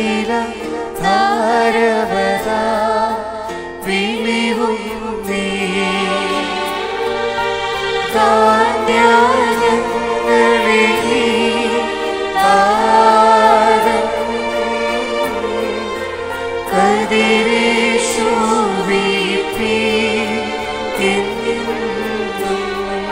അഖില താരവത വിളിവും നീ കാന്യായങ്ങളെ നീ ആരം കതിരേശു വീപ്പി എന്നും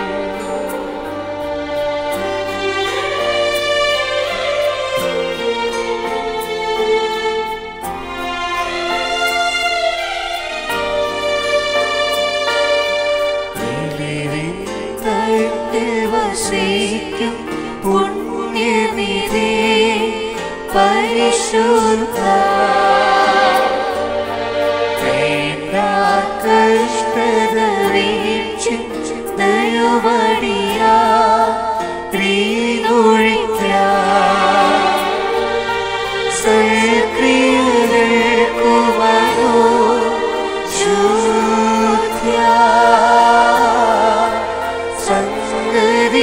വസിക്കും പുണ്യനിധി പരിശുദ്ധ കഷ്ടത വീഴ്ച ദയവടിയ സൽക്രിയകൾക്കുമനോ ശുദ്ധ്യ സംഗതി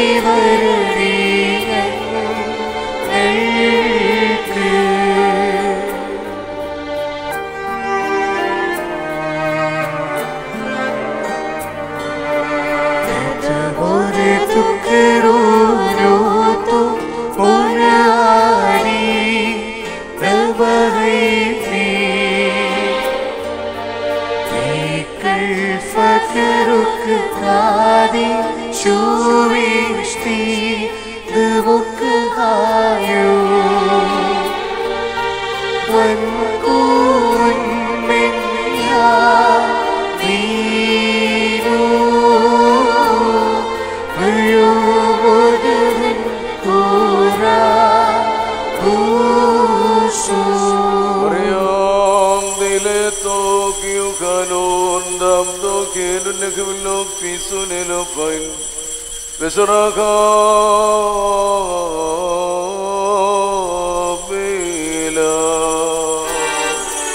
വരണീയങ്ങൾക്ക് ഒരു തുക്കരോരോ ഒരാടി നവഹൈതി തേക്കൾ ഫക്കറുക്ക് കാതി ശൂവിഷ്ടി നമുക്ക് ഹായോ വൻകൂൻ മെന്നിയാ വീരോ അയോവോദവൻ കൂറാ ഭൂസോ Oriom dile tokyo kanon dam do kenu nekvilo pisunelo pain Besaraka bela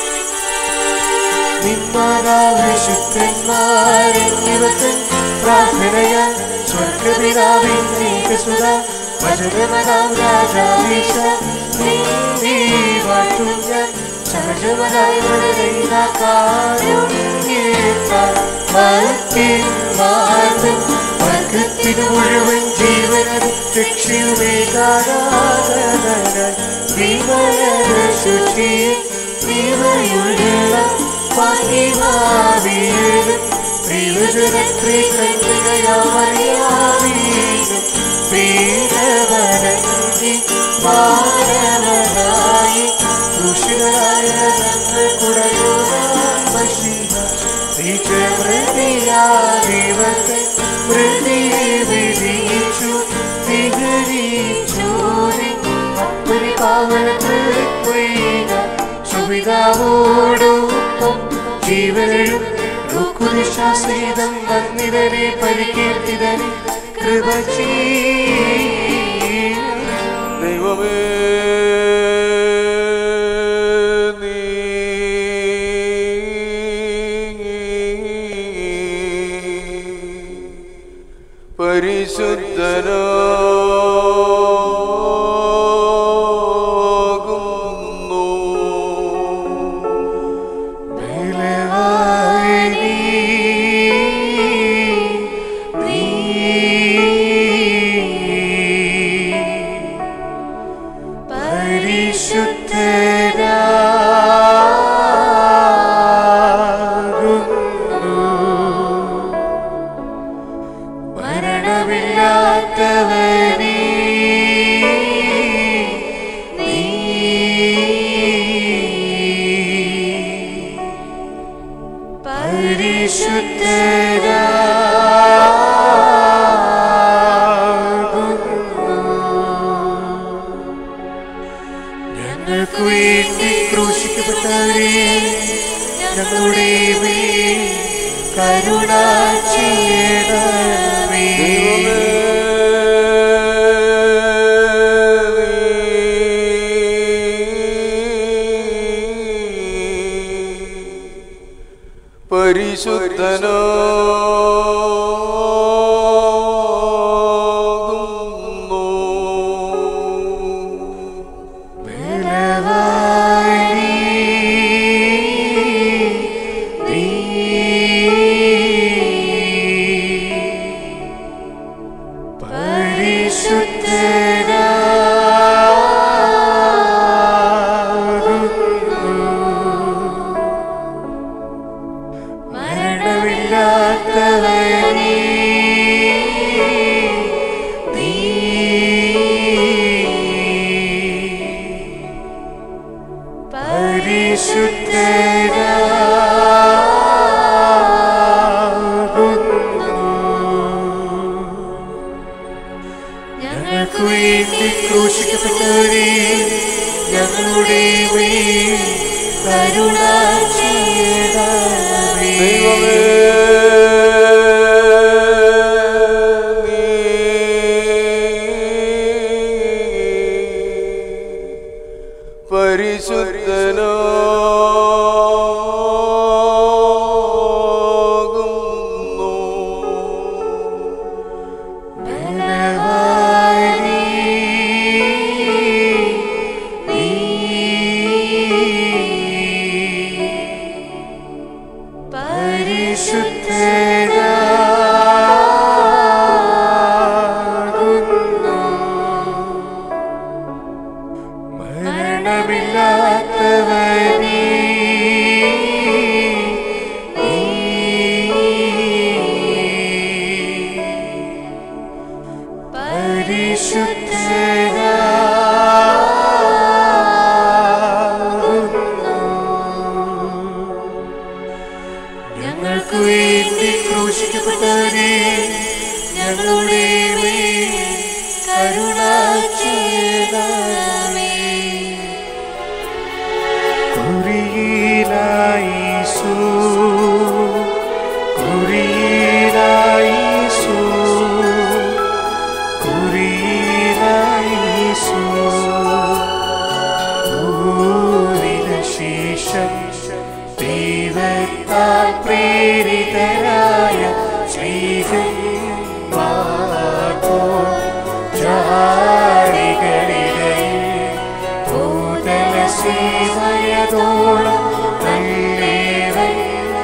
നിന്മാതാവിശുദ്ധന്മാരെന്നിവത്തൻ പ്രാർത്ഥനയ സ്വർഗപിതാവിൻ നീകസുത വചനമതാം രാജാവീശ നീ വാട്ടും ഞാൻ സഹജമതായി വളരുന്ന കാരുണ്യേത്താൽ മത്തിൻ മാർഗം വർഗത്തിനു മുഴുവൻ ജീവനത് രക്ഷയുമേകാരാധന വിമല ശുചിയെ നിറയുള്ള മഹിമാവിയതും ദൈവജനത്രി കന്യകയാമറിയാമീനും വീരവരങ്ങി മാനവനായി ദുഷിതരായ ഞങ്ങൾ കുടയോരാമശിഹ നിജമൃതിയാദിവത്തെ മൃതിയെ വിധിച്ചു വിഹരിച്ചോരെ അപ്പരി പാവനത്വീന സുവിതാവോടൊപ്പം ജീവനും രുക്കുനിശാസഹിതം വന്നിതരെ പരികീർത്തിതരെ കൃപ ചെയ്യും ദൈവമേ നീ പരിശുദ്ധനാകുന്നു ബലവാനി നീ പരിശുദ്ധനാകുന്നു മരണമില്ലാത്തവനേ നീ ഞങ്ങൾക്ക് വേണ്ടി ക്രൂശിക്കപ്പെട്ടവരെ ഞങ്ങളുടെ മേൽ കരുണ ചെയ്യണമേ പരിശുദ്ധനോ ബലവാനേ ഞങ്ങൾക്ക് വേണ്ടി ക്രൂശിക്കപ്പെട്ടവരെ ഞങ്ങളുടെ മേൽ കരുണ ചെയ്യണമേ ദൈവമേ നീ പരിശുദ്ധനാകുന്നു ബലവാനേ, നീ പരിശുദ്ധനാകുന്നു. മരണമില്ലാത്തവനേ, നീ പരിശുദ്ധനാകുന്നു. ഞങ്ങൾക്ക് വേണ്ടി ക്രൂശിക്കപ്പെട്ടവരെ ഞങ്ങളുടെ മേൽ കരുണ ചെയ്യണമേ കുറിയിലായിസു കുറിയിലായിസു കുറിയിലായിസു ഭൂവിനശേഷം ദൈവത്താൽ പ്രേരിതരായ ശ്രീകന്മാർപ്പോൾ ജാതികളിടയിൽ ഭൂതല സേവയതോളം നല്ലേവൻ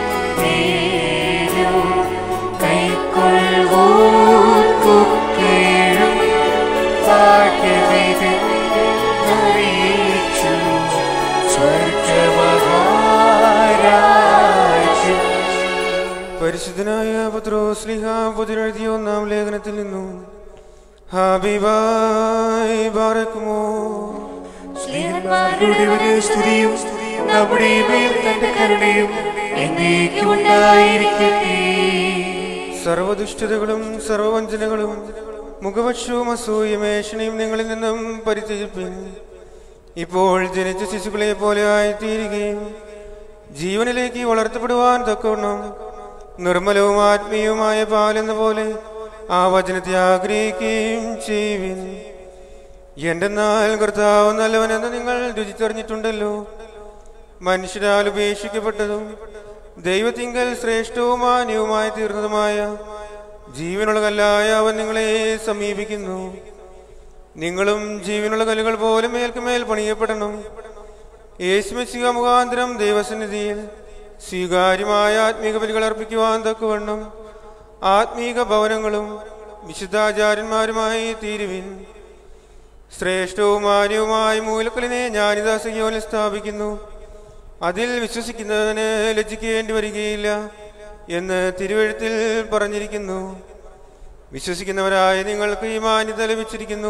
നീരും കൈക്കൊള്ളുവോർക്കൊക്കേഴും ഭാഗ്യവിധം അറിയിച്ചു സ്വർഗമഹാരാജ്യം പരിശുദ്ധനായ പത്രോസ്ലിഹ പുതിരെഴുതിയ ഒന്നാം ലേഖനത്തിൽ നിന്നും ഹാബിബായ് ബാറക്കുമോ സ്ത്രീഹന്മാരുടെ ഒരു സ്തുതിയും നമ്മുടെ മേൽ തന്റെ കരുണയും എന്നേക്കും ഉണ്ടായിരിക്കട്ടെ സർവദുഷ്ടതകളും സർവവഞ്ചനകളും മുഖപക്ഷവും അസൂയും ഏഷണയും നിങ്ങളിൽ നിന്നും പരിത്യജിപ്പിൻ ഇപ്പോൾ ജനിച്ച ശിശുക്കളെ പോലെ ആയിത്തീരുകയും ജീവനിലേക്ക് വളർത്തപ്പെടുവാൻ തക്കവണ്ണം നിർമ്മലവും ആത്മീയവുമായ പാലെന്ന പോലെ ആ വചനത്തെ ആഗ്രഹിക്കുകയും ചെയ്യുവിൻ എന്തെന്നാൽ കർത്താവ് നല്ലവനെന്ന് നിങ്ങൾ രുചിച്ചറിഞ്ഞിട്ടുണ്ടല്ലോ മനുഷ്യരാൽ ഉപേക്ഷിക്കപ്പെട്ടതും ദൈവത്തിങ്കൽ ശ്രേഷ്ഠവും മാന്യവുമായി തീർന്നതുമായ ജീവനുള്ള കല്ലായ അവൻ നിങ്ങളെ സമീപിക്കുന്നു നിങ്ങളും ജീവനുള്ള കല്ലുകൾ പോലെ മേൽക്കുമേൽ പണിയപ്പെടണം യേശുമിശിക മുഖാന്തരം ദൈവസന്നിധിയിൽ സ്വീകാര്യമായ ആത്മീക ബലികൾ അർപ്പിക്കുവാൻ തക്കവണ്ണം ആത്മീക ഭവനങ്ങളും വിശുദ്ധാചാര്യന്മാരുമായി തീരുവിൻ ശ്രേഷ്ഠവും മാന്യവുമായ മൂലക്കലിനെ ഞാനിതാ സഹയോനിൽ സ്ഥാപിക്കുന്നു അതിൽ വിശ്വസിക്കുന്നതിന് ലജ്ജിക്കേണ്ടി വരികയില്ല എന്ന് തിരുവഴുത്തിൽ പറഞ്ഞിരിക്കുന്നു വിശ്വസിക്കുന്നവരായ നിങ്ങൾക്ക് ഈ മാന്യത ലഭിച്ചിരിക്കുന്നു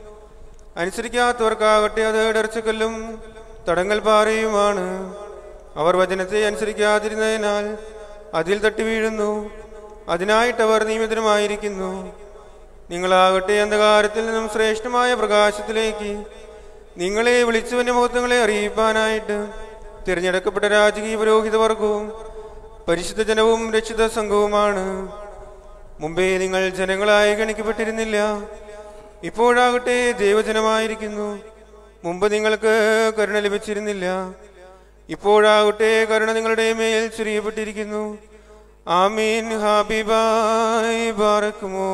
അനുസരിക്കാത്തവർക്കാകട്ടെ അത് ഇടർച്ചക്കല്ലും തടങ്ങൽ പാറയുമാണ് അവർ വചനത്തെ അനുസരിക്കാതിരുന്നതിനാൽ അതിൽ തട്ടി വീഴുന്നു അതിനായിട്ടവർ നിയമിതരുമായിരിക്കുന്നു നിങ്ങളാകട്ടെ അന്ധകാരത്തിൽ നിന്നും ശ്രേഷ്ഠമായ പ്രകാശത്തിലേക്ക് നിങ്ങളെ വിളിച്ചവന്റെ മുഹൂർത്തങ്ങളെ അറിയിപ്പാനായിട്ട് തിരഞ്ഞെടുക്കപ്പെട്ട രാജകീയ പുരോഹിത വർഗവും പരിശുദ്ധ ജനവും രക്ഷിത സംഘവുമാണ് മുമ്പേ നിങ്ങൾ ജനങ്ങളായി ഗണിക്കപ്പെട്ടിരുന്നില്ല ഇപ്പോഴാകട്ടെ ദൈവജനമായിരിക്കുന്നു മുമ്പ് നിങ്ങൾക്ക് കരുണ ലഭിച്ചിരുന്നില്ല ഇപ്പോഴാകട്ടെ കരുണ നിങ്ങളുടെ മേൽ ചുരിയപ്പെട്ടിരിക്കുന്നു ആമീൻ ഹാബിബായ് ബാറക്കുമോ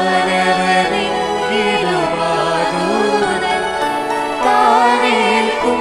ും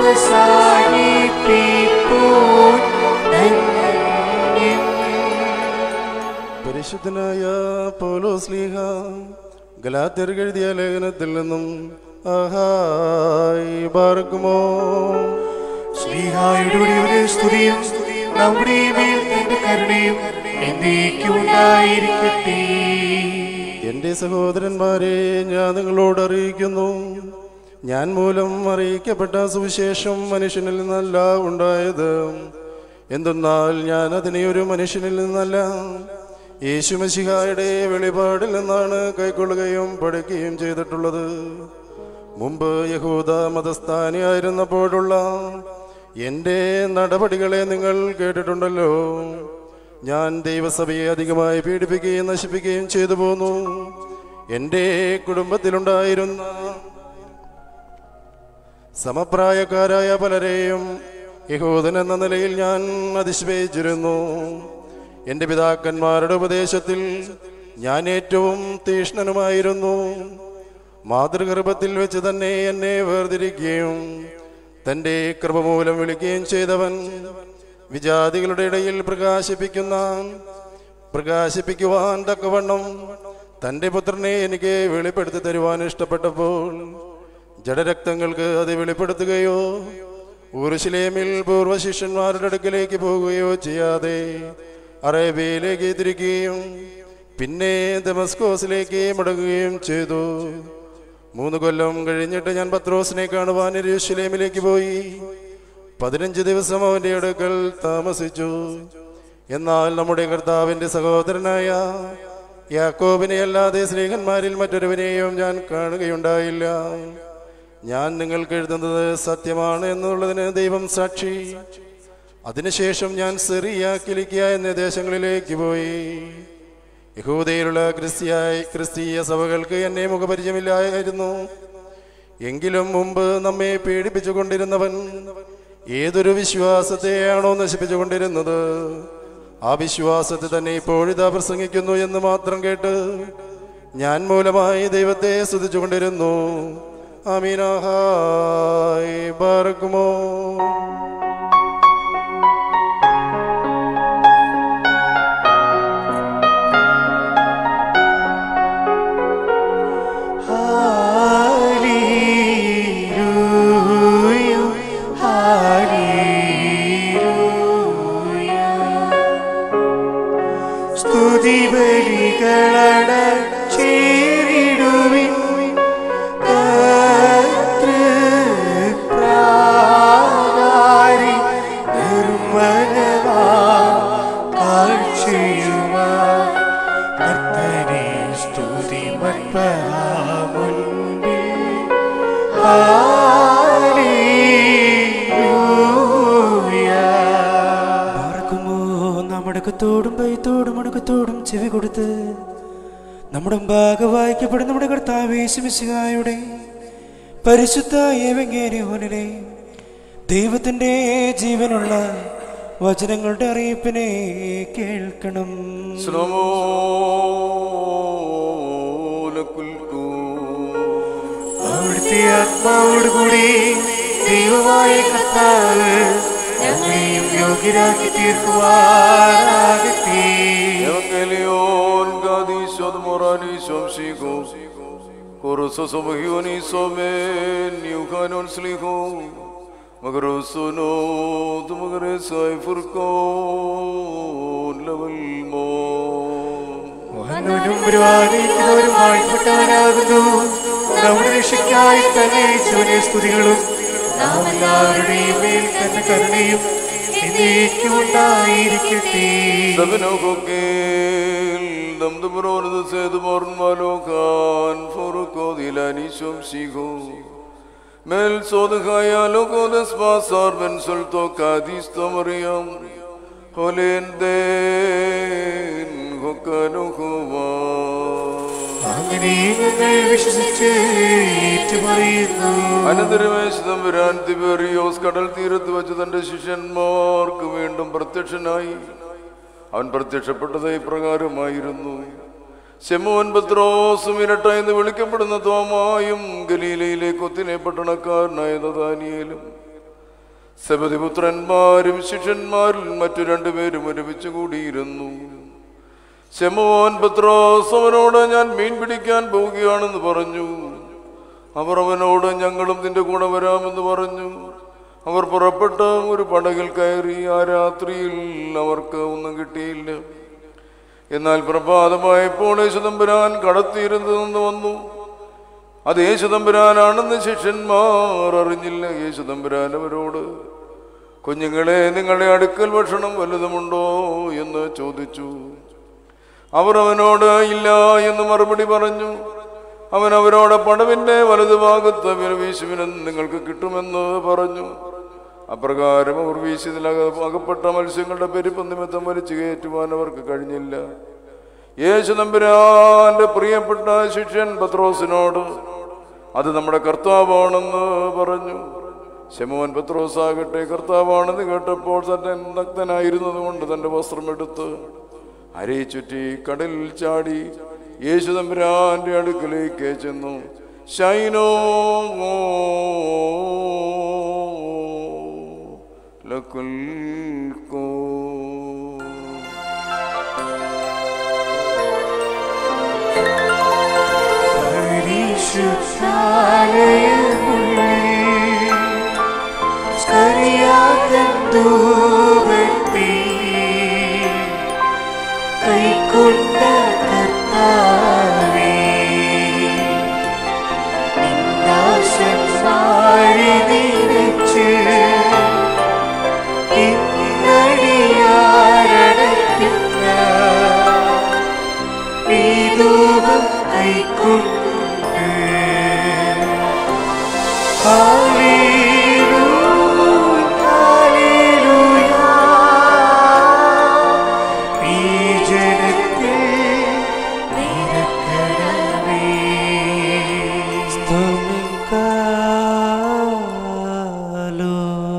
പ്രോത്സാഹിപ്പിപ്പൂൻ ധന്യം. പരിശുദ്ധനായ പൗലോസ്ലീഹ ഗലാത്യർ എഴുതിയ ലേഖനത്തിൽ നിന്നും ആഹായി ബാർക്കുമോ ശ്രീഹായുടെ ഒരു സ്തുതിയും നമ്മുടെ മേൽ തന്റെ കരുണയും എന്നേക്കും ഉണ്ടായിരിക്കട്ടെ എൻ്റെ സഹോദരന്മാരെ ഞാൻ നിങ്ങളോട് അറിയിക്കുന്നു ഞാൻ മൂലം അറിയിക്കപ്പെട്ട സുവിശേഷം മനുഷ്യനിൽ നിന്നല്ല ഉണ്ടായത് എന്തെന്നാൽ ഞാൻ അതിനെ ഒരു മനുഷ്യനിൽ നിന്നല്ല യേശുമശിഹായുടെ വെളിപാടിൽ നിന്നാണ് കൈക്കൊള്ളുകയും പഠിക്കുകയും ചെയ്തിട്ടുള്ളത് മുമ്പ് യഹൂദ മതസ്ഥാനിയായിരുന്നപ്പോഴുള്ള എൻ്റെ നടപടികളെ നിങ്ങൾ കേട്ടിട്ടുണ്ടല്ലോ ഞാൻ ദൈവസഭയെ അധികമായി പീഡിപ്പിക്കുകയും നശിപ്പിക്കുകയും ചെയ്തു പോന്നു എൻ്റെ കുടുംബത്തിലുണ്ടായിരുന്ന സമപ്രായക്കാരായ പലരെയും യഹൂദൻ എന്ന നിലയിൽ ഞാൻ അതിശയിച്ചിരുന്നു എൻ്റെ പിതാക്കന്മാരുടെ ഉപദേശത്തിൽ ഞാൻ ഏറ്റവും തീഷ്ണനുമായിരുന്നു മാതൃഗർഭത്തിൽ വെച്ച് തന്നെ എന്നെ വേർതിരിക്കുകയും തൻ്റെ കൃപ മൂലം വിളിക്കുകയും ചെയ്തവൻ വിജാതികളുടെ ഇടയിൽ പ്രകാശിപ്പിക്കുന്ന പ്രകാശിപ്പിക്കുവാൻ തക്കവണ്ണം തൻ്റെ പുത്രനെ എനിക്ക് വെളിപ്പെടുത്തി തരുവാൻ ഇഷ്ടപ്പെട്ടപ്പോൾ ജഡരക്തങ്ങൾക്ക് അത് വെളിപ്പെടുത്തുകയോ ഊർശിലേമിൽ പൂർവ്വ ശിഷ്യന്മാരുടെ അടുക്കലേക്ക് പോകുകയോ ചെയ്യാതെ അറേബ്യയിലേക്ക് തിരിക്കുകയും പിന്നെ ദമസ്കോസിലേക്ക് മടങ്ങുകയും ചെയ്തു മൂന്ന് കൊല്ലം കഴിഞ്ഞിട്ട് ഞാൻ പത്രോസിനെ കാണുവാൻ യെരൂശലേമിലേക്ക് പോയി പതിനഞ്ച് ദിവസം അവന്റെ അടുക്കൽ താമസിച്ചു എന്നാൽ നമ്മുടെ കർത്താവിന്റെ സഹോദരനായ യാക്കോബിനെ അല്ലാതെ സ്നേഹന്മാരിൽ മറ്റൊരുവനെയും ഞാൻ കാണുകയുണ്ടായില്ല ഞാൻ നിങ്ങൾക്ക് എഴുതുന്നത് സത്യമാണ് എന്നുള്ളതിന് ദൈവം സാക്ഷി അതിനുശേഷം ഞാൻ സിറിയ കിലിക്കിയ എന്നീ ദേശങ്ങളിലേക്ക് പോയി യഹൂദയിലുള്ള ക്രിസ്തിയായി ക്രിസ്തീയ സഭകൾക്ക് എന്നെ മുഖപരിചയമില്ലായിരുന്നു എങ്കിലും മുമ്പ് നമ്മെ പീഡിപ്പിച്ചുകൊണ്ടിരുന്നവൻ ഏതൊരു വിശ്വാസത്തെയാണോ നശിപ്പിച്ചുകൊണ്ടിരുന്നത് ആ വിശ്വാസത്തെ തന്നെ ഇപ്പോഴിതാ പ്രസംഗിക്കുന്നു എന്ന് മാത്രം കേട്ട് ഞാൻ മൂലമായി ദൈവത്തെ സ്തുതിച്ചുകൊണ്ടിരുന്നു അമീനാഹായ് ബാർക്കുമോ ഹല്ലേലൂയ ഹല്ലേലൂയ സ്തുതി ബലികളട ചേരിടുവിൻ കർത്തൃപ്രാകാരി നിർമ്മലമാ കാഴ്ചയുമാ കർത്തനെ സ്തുതി മത്പമുൻപിൽ ഹല്ലേലൂയ പാർക്കുമോ നമ്മടക്കത്തോടും ഭയത്തോടും അണക്കത്തോടും ചെവി കൊടുത്ത് നമ്മുടെ മുമ്പാകെ വായിക്കപ്പെടുന്ന നമ്മുടെ കർത്താവേശുമിശിഹായുടെ പരിശുദ്ധ ഏവങ്കേരിയോനിലെ ദൈവത്തിൻ്റെ ജീവനുള്ള വചനങ്ങളുടെ അറിയിപ്പിനെ കേൾക്കണം ശ്രമോ ലക്കുൽക്കൂ അവിടുത്തെ ആത്മാവോടുകൂടി ദൈവമായ കർത്താവ് ഞങ്ങളെയും യോഗ്യരാക്കി തീർക്കുവാനാകട്ടെ Evangelion gadishod moranishom shigo Korosos omhionisом en yukanon sliho Magarosono tumagaresai furkon lavalmo വന്നവനും വരുവാനിരിക്കുന്നവരും വാഴ്ത്തപ്പെട്ടവനാകുന്നു നമ്മുടെ രക്ഷയ്ക്കായി തന്നെ ചുവനെ സ്തുതികളും നാം എല്ലാവരുടെയും മേൽ തന്നെ കരുണയും എന്നേക്കും ഉണ്ടായിരിക്കട്ടെ Sabinokokel dam dumron de sed morn malokan furko dilanishom shigo Mel sod khaya loko des pasar ben solto kadis tomriam Holen den hokano kova അങ്ങനെ ഞങ്ങൾ വിശ്വസിച്ച് ഏറ്റുപറയുന്നു അനന്തരമേശം വരാൻ തിബേറിയോസ് കടൽ തീരത്ത് വെച്ച് തന്റെ ശിഷ്യന്മാർക്ക് വീണ്ടും പ്രത്യക്ഷനായി അവൻ പ്രത്യക്ഷപ്പെട്ടത് ഇപ്രകാരമായിരുന്നു ശെമോൻ പത്രോസും ഇരട്ട എന്ന് വിളിക്കപ്പെടുന്ന തോമായും ഗലീലയിലെ കൊത്തിനെ പട്ടണക്കാരനായ ദാനിയേലും സബതിപുത്രന്മാരും ശിഷ്യന്മാരിൽ മറ്റു രണ്ടുപേരും ഒരുമിച്ച് കൂടിയിരുന്നു ശമോൻ പത്രോസ് അവനോട് ഞാൻ മീൻ പിടിക്കാൻ പോവുകയാണെന്ന് പറഞ്ഞു അവർ അവനോട് ഞങ്ങളും നിന്റെ കൂടെ വരാമെന്ന് പറഞ്ഞു അവർ പുറപ്പെട്ട് ഒരു പടകിൽ കയറി ആ രാത്രിയിൽ അവർക്ക് ഒന്നും കിട്ടിയില്ല എന്നാൽ പ്രഭാതമായപ്പോൾ യേശുദമ്പുരാൻ കടത്തിയിരുന്ന് നിന്ന് വന്നു അത് യേശുദമ്പുരാനാണെന്ന് ശിഷ്യന്മാർ അറിഞ്ഞില്ല യേശുദമ്പുരാൻ അവരോട് കുഞ്ഞുങ്ങളെ നിങ്ങളുടെ അടുക്കൽ ഭക്ഷണം വല്ലതുമുണ്ടോ എന്ന് ചോദിച്ചു അവർ അവനോട് ഇല്ല എന്ന് മറുപടി പറഞ്ഞു അവൻ അവരോട് പടവിന്റെ വലതുഭാഗത്ത് വീശുവിനും നിങ്ങൾക്ക് കിട്ടുമെന്ന് പറഞ്ഞു അപ്രകാരം അവർ വീശിയതിൽ അക- അകപ്പെട്ട മത്സ്യങ്ങളുടെ പെരുപ്പ് നിമിത്തം വലിച്ചു കയറ്റുവാൻ അവർക്ക് കഴിഞ്ഞില്ല യേശു നമ്പുരാന്റെ പ്രിയപ്പെട്ട ശിഷ്യൻ പത്രോസിനോട് അത് നമ്മുടെ കർത്താവാണെന്ന് പറഞ്ഞു ശമോൻ പത്രോസ് ആകട്ടെ കർത്താവാണെന്ന് കേട്ടപ്പോൾ തന്നെ നഗ്നനായിരുന്നത് കൊണ്ട് തന്റെ വസ്ത്രമെടുത്ത് അരയെ ചുറ്റി കടലിൽ ചാടി യേശു തമ്പുരാന്റെ അടുക്കലേക്ക് ചെന്നു ശൈനോ ലക്കുൽക്കോ കൈക്കൊണ്ട കർത്താവേ നിന്നാശന്മാരെ നിരച്ച് ഇന്നടിയാരടയ്ക്കുന്ന വിധൂപം കൈക്കൊണ്ട് ഹല്ലേലൂയ, ഹല്ലേലൂയ. ഈ ജനത്തിൽ നിരക്കണമേ സ്തുമിക്കാലോ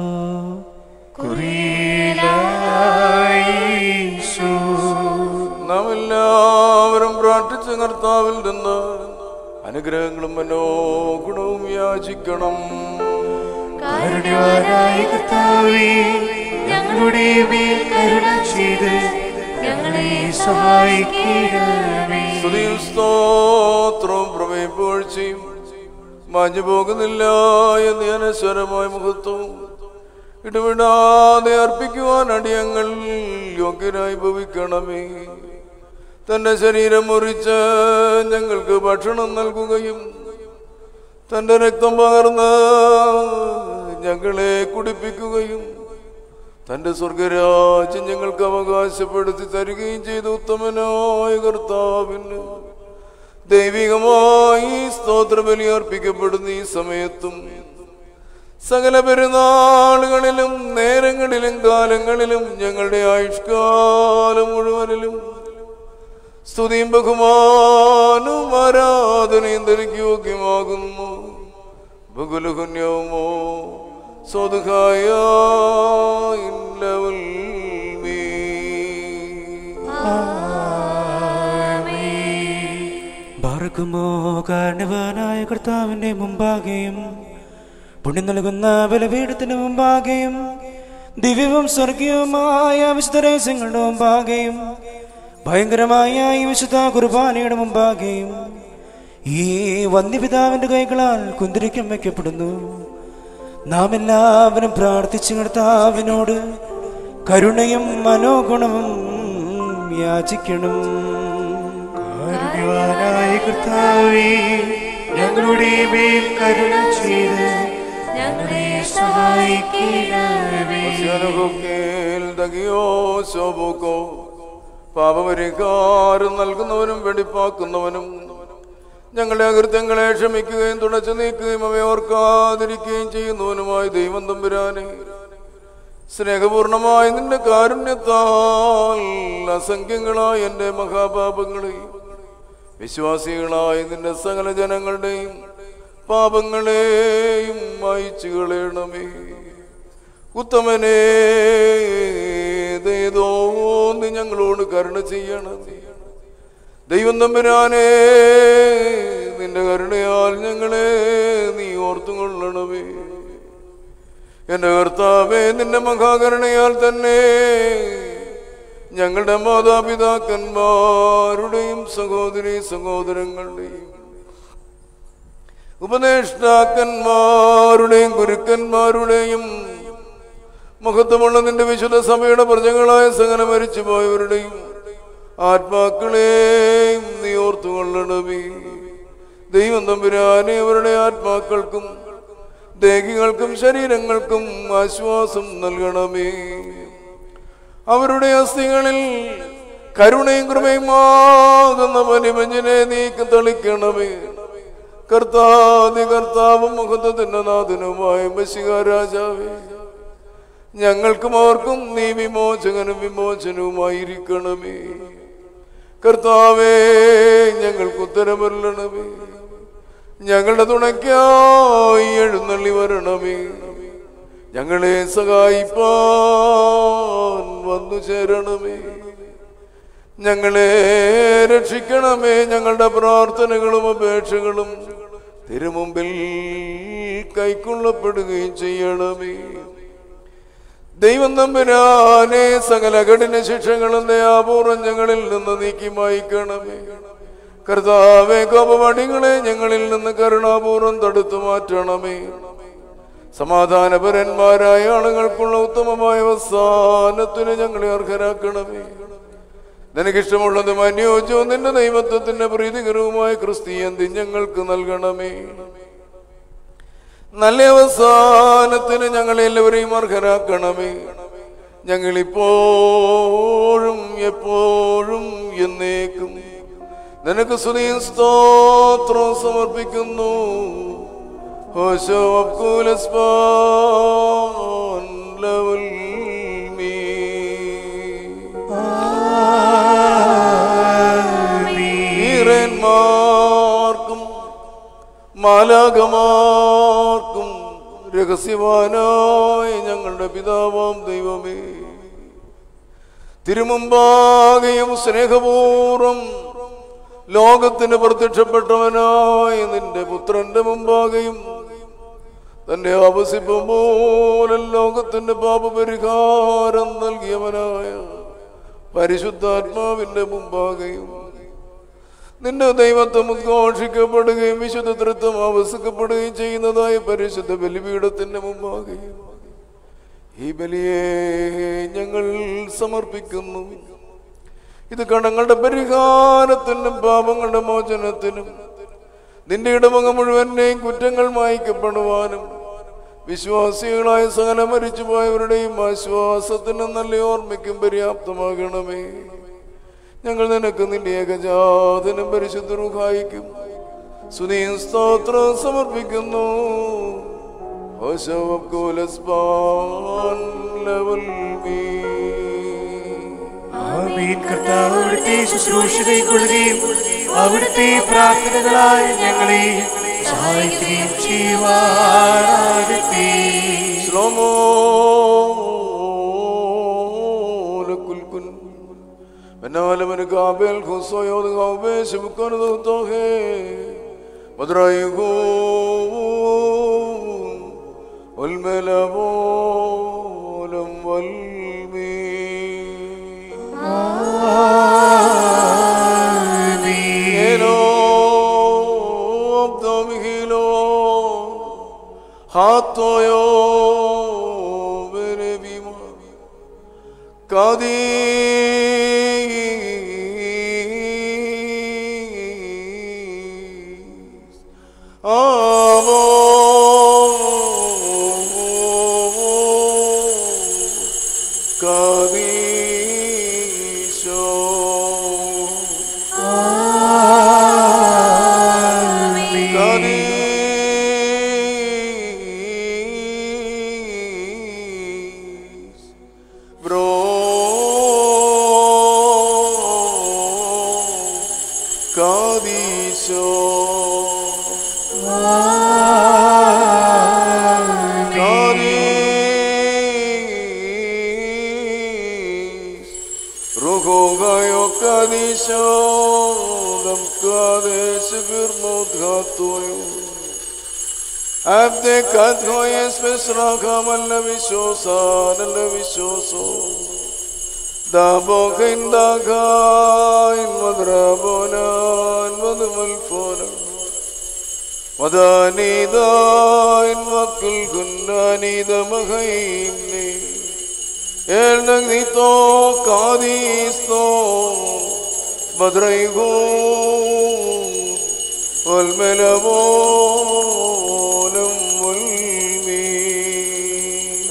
കുറിയിലായിസു നാം എല്ലാവരും പ്രാർത്ഥിച്ച കർത്താവിൽ നിന്ന് അനുഗ്രഹങ്ങളും മനോഗുണവും യാചിക്കണം കാരുണ്യവാനായ കർത്താവേ ഞങ്ങളുടെ മേൽ കരുണ ചെയ്ത് ഞങ്ങളെ സഹായിക്കണമേ സ്തുതിയും സ്തോത്രവും പ്രമേപ്പോഴ്ചയും മാഞ്ഞു പോകുന്നില്ല എന്ന് അനശ്വരമായ മുഖത്വവും ഇടവിടാതെ അർപ്പിക്കുവാൻ അടിയങ്ങൾ യോഗ്യരായി ഭവിക്കണമേ തന്റെ ശരീരം മുറിച്ച് ഞങ്ങൾക്ക് ഭക്ഷണം നൽകുകയും തന്റെ രക്തം പകർന്ന് ഞങ്ങളെ കുടിപ്പിക്കുകയും തന്റെ സ്വർഗരാജ്യം ഞങ്ങൾക്ക് അവകാശപ്പെടുത്തി തരികയും ചെയ്ത ഉത്തമനായ കർത്താവിന് ദൈവികമായി സ്തോത്രബലി അർപ്പിക്കപ്പെടുന്ന ഈ സമയത്തും സകല പെരുന്നാളുകളിലും നേരങ്ങളിലും കാലങ്ങളിലും ഞങ്ങളുടെ ആയുഷ്കാലം മുഴുവനിലും സ്തുതിയും ബഹുമാനവും ആരാധനയും തനിക്ക് യോഗ്യമാകുന്നു ബഹുലഹുന്യവുമോ സ്വതുഹായ ഇല്ലവൽ മീ ബാർക്കുമോ കാരണവാനായ കർത്താവിന്റെ മുമ്പാകെയും പുണ്യം നൽകുന്ന ബലപീഠത്തിന് മുമ്പാകെയും ദിവ്യവും സ്വർഗീയവുമായ വിശുദ്ധ രഹസ്യങ്ങളുടെ മുമ്പാകെയും ഭയങ്കരമായ ഈ വിശുദ്ധ കുർബാനയുടെ മുമ്പാകെയും ഈ വന്യപിതാവിന്റെ കൈകളാൽ കുന്തിരിക്കം വയ്ക്കപ്പെടുന്നു നാം എല്ലാവരും പ്രാർത്ഥിച്ചു കർത്താവിനോട് കരുണയും മനോഗുണവും യാചിക്കണം കാരുണ്യവാനായ കർത്താവേ ഞങ്ങളുടെ മേൽ കരുണ ചെയ്ത് ഞങ്ങളെ സഹായിക്കണമേ മനുഷ്യനുഭോക്കേൽ ദഗിയോ ശോഭോക്കോ പാപപരിഹാരം നൽകുന്നവനും വെടിപ്പാക്കുന്നവനും ഞങ്ങളുടെ അകൃത്യങ്ങളെ ക്ഷമിക്കുകയും തുടച്ചു നീക്കുകയും അവയെ ഓർക്കാതിരിക്കുകയും ചെയ്യുന്നവനുമായി ദൈവം തമ്പുരാനെ സ്നേഹപൂർണമായ നിന്റെ കാരുണ്യത്താൽ അസംഖ്യങ്ങളായ എൻ്റെ മഹാപാപങ്ങളെയും വിശ്വാസികളായ നിന്റെ സകല ജനങ്ങളുടെയും പാപങ്ങളെയും മായിച്ചു കളയണമേ ഉത്തമനെ ദയതോ നീ ഞങ്ങളോട് കരുണ ചെയ്യണമേ ദൈവം തമ്പുരാനെ നിന്റെ കരുണയാൽ ഞങ്ങളെ നീ ഓർത്തുകൊള്ളണമേ എന്റെ കർത്താവേ നിന്റെ മഹാകരുണയാൽ തന്നെ ഞങ്ങളുടെ മാതാപിതാക്കന്മാരുടെയും സഹോദരി സഹോദരങ്ങളുടെയും ഉപദേഷ്ടാക്കന്മാരുടെയും ഗുരുക്കന്മാരുടെയും മഹത്വമുള്ള നിന്റെ വിശുദ്ധ സഭയുടെ പ്രജകളായ സകല മരിച്ചു പോയവരുടെയും ആത്മാക്കളെയും നീ ഓർത്തുകൊള്ളണമേ ദൈവം തമ്പുരാനെ അവരുടെ ആത്മാക്കൾക്കും ദേഹികൾക്കും ശരീരങ്ങൾക്കും ആശ്വാസം നൽകണമേ അവരുടെ അസ്ഥികളിൽ കരുണയും കൃപയുമാകുന്ന വലിമഞ്ഞിനെ നീക്ക് തളിക്കണമേ കർത്താതി കർത്താവും മുഖത്തിന്റെ നാഥനുമായ ബശിക രാജാവേ ഞങ്ങൾക്കും അവർക്കും നീ വിമോചകനും വിമോചനവുമായിരിക്കണമേ കർത്താവേ ഞങ്ങൾക്ക് ഉത്തരമല്ലണമേ ഞങ്ങളുടെ തുണയ്ക്കായി എഴുന്നള്ളി വരണമേ ഞങ്ങളെ സഹായിപ്പാൻ വന്നു ചേരണമേ ഞങ്ങളെ രക്ഷിക്കണമേ ഞങ്ങളുടെ പ്രാർത്ഥനകളും അപേക്ഷകളും തിരുമുമ്പിൽ കൈക്കൊള്ളപ്പെടുകയും ചെയ്യണമേ ദൈവം തമ്പുരാനെ സകല കഠിന ശിക്ഷകളും ദയാപൂർവം ഞങ്ങളിൽ നിന്ന് നീക്കി മായിക്കണമേ കർത്താവെ കോപമടികളെ ഞങ്ങളിൽ നിന്ന് കരുണാപൂർവം തടുത്തു മാറ്റണമേ സമാധാനപരന്മാരായ ആളുകൾക്കുള്ള ഉത്തമമായ അവസാനത്തിന് ഞങ്ങളെ അർഹരാക്കണമേ നിനക്കിഷ്ടമുള്ളതും അനുയോജ്യവും നിന്റെ ദൈവത്വത്തിന്റെ പ്രീതികരവുമായ ക്രിസ്തീയന്തി ഞങ്ങൾക്ക് നൽകണമേ നല്ല അവസാനത്തിന് ഞങ്ങളെല്ലാവരെയും അർഹരാക്കണമേ ഞങ്ങളിപ്പോഴും എപ്പോഴും എന്നേക്കും നിനക്ക് സ്തുതിയും സ്തോത്രവും സമർപ്പിക്കുന്നു ഹോശോ അബ്കുലസ്പാൻ ലവൽ മീ ഈറന്മാർക്കും മാലാകമാർക്കും രഹസ്യവാനായ ഞങ്ങളുടെ പിതാവാം ദൈവമേ തിരുമുമ്പാകെയും സ്നേഹപൂർവം ലോകത്തിന് പ്രത്യക്ഷപ്പെട്ടവനായ നിന്റെ പുത്രന്റെ മുമ്പാകെയും തന്റെ ആവസിപ്പം പോലെ ലോകത്തിന്റെ പാപപരിഹാരം നൽകിയവനായ പരിശുദ്ധാത്മാവിന്റെ മുമ്പാകെയും നിന്റെ ദൈവത്വം ഉദ്ഘോഷിക്കപ്പെടുകയും വിശുദ്ധ തൃത്വം ആവസിക്കപ്പെടുകയും ചെയ്യുന്നതായ പരിശുദ്ധ ബലിപീഠത്തിന്റെ മുമ്പാകെയും ഈ ബലിയെ ഞങ്ങൾ സമർപ്പിക്കുന്നു ഇത് കടങ്ങളുടെ പരിഹാരത്തിനും പാപങ്ങളുടെ മോചനത്തിനും നിന്റെ ഇടവക മുഴുവനെയും കുറ്റങ്ങൾ മായ്ക്കപ്പെടുവാനും വിശ്വാസികളായ സകല മരിച്ചുപോയവരുടെയും ആശ്വാസത്തിനും നല്ല ഓർമ്മയ്ക്കും പര്യാപ്തമാകണമേ ഞങ്ങൾ നിനക്ക് നിന്റെ ഏകജാതനും പരിശുദ്ധ റുഹായിക്കും സുനീം സ്തോത്രം സമർപ്പിക്കുന്നു ഓശോവക്കുലസ്പാൻ ലെവൽ മീ ആമീൻ കർത്താവ് അവിടുത്തെ ശുശ്രൂഷ കൈക്കൊള്ളുകയും അവിടുത്തെ പ്രാർത്ഥനകളാൽ ഞങ്ങളെ സഹായിക്കുകയും ചെയ്യുവാനാകട്ടെ شلومو لكل كن من عالم القابل خصو يود غوبي شبكون ذو توهي مدرايقون والملابون والمين Helo, abdomihilo, hatoyo, verevima, kadis, amo, kadisho. Kadis, bro, Kadisho, Kadis, Rogo gayo Kadisho, dam Kadesh birmot gatoyo. Abdekat hoyes besrakam alla visosan alla visoso. Dabo kindaga in madrabona in madmalfona. Madanida in makul gunnanida mahaini. El nagnito kadisto. Madraigo. والملمون والمين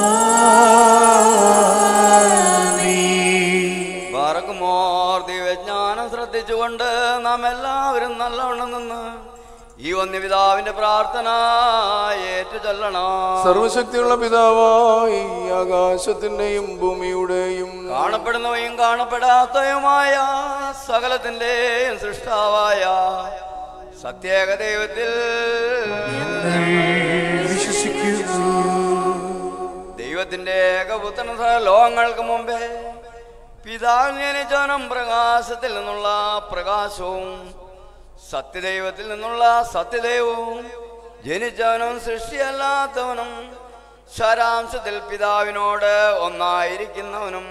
പറക്കുമോർ ദിവ്യജ്ഞാനം ശ്രദ്ധിച്ചുകൊണ്ട് നാം എല്ലാവരും നല്ലവണ്ണം നിന്ന് ഈ വന്യപിതാവിന്റെ പ്രാർത്ഥന ഏറ്റു ചൊല്ലണം സർവശക്തിയുള്ള പിതാവായി ആകാശത്തിന്റെയും ഭൂമിയുടെയും കാണപ്പെടുന്നവയും കാണപ്പെടാത്തവയുമായ സകലത്തിന്റെയും സൃഷ്ടാവായ സത്യേക ദൈവത്തിൽ വിശ്വസിക്കുന്നു ദൈവത്തിന്റെ ഏകപുത്രൻ ലോകങ്ങൾക്ക് മുമ്പേ പിതാവ് ജനിച്ചവനും പ്രകാശത്തിൽ നിന്നുള്ള പ്രകാശവും സത്യദൈവത്തിൽ നിന്നുള്ള സത്യദൈവവും ജനിച്ചവനും സൃഷ്ടിയല്ലാത്തവനും ശരാംശത്തിൽ പിതാവിനോട് ഒന്നായിരിക്കുന്നവനും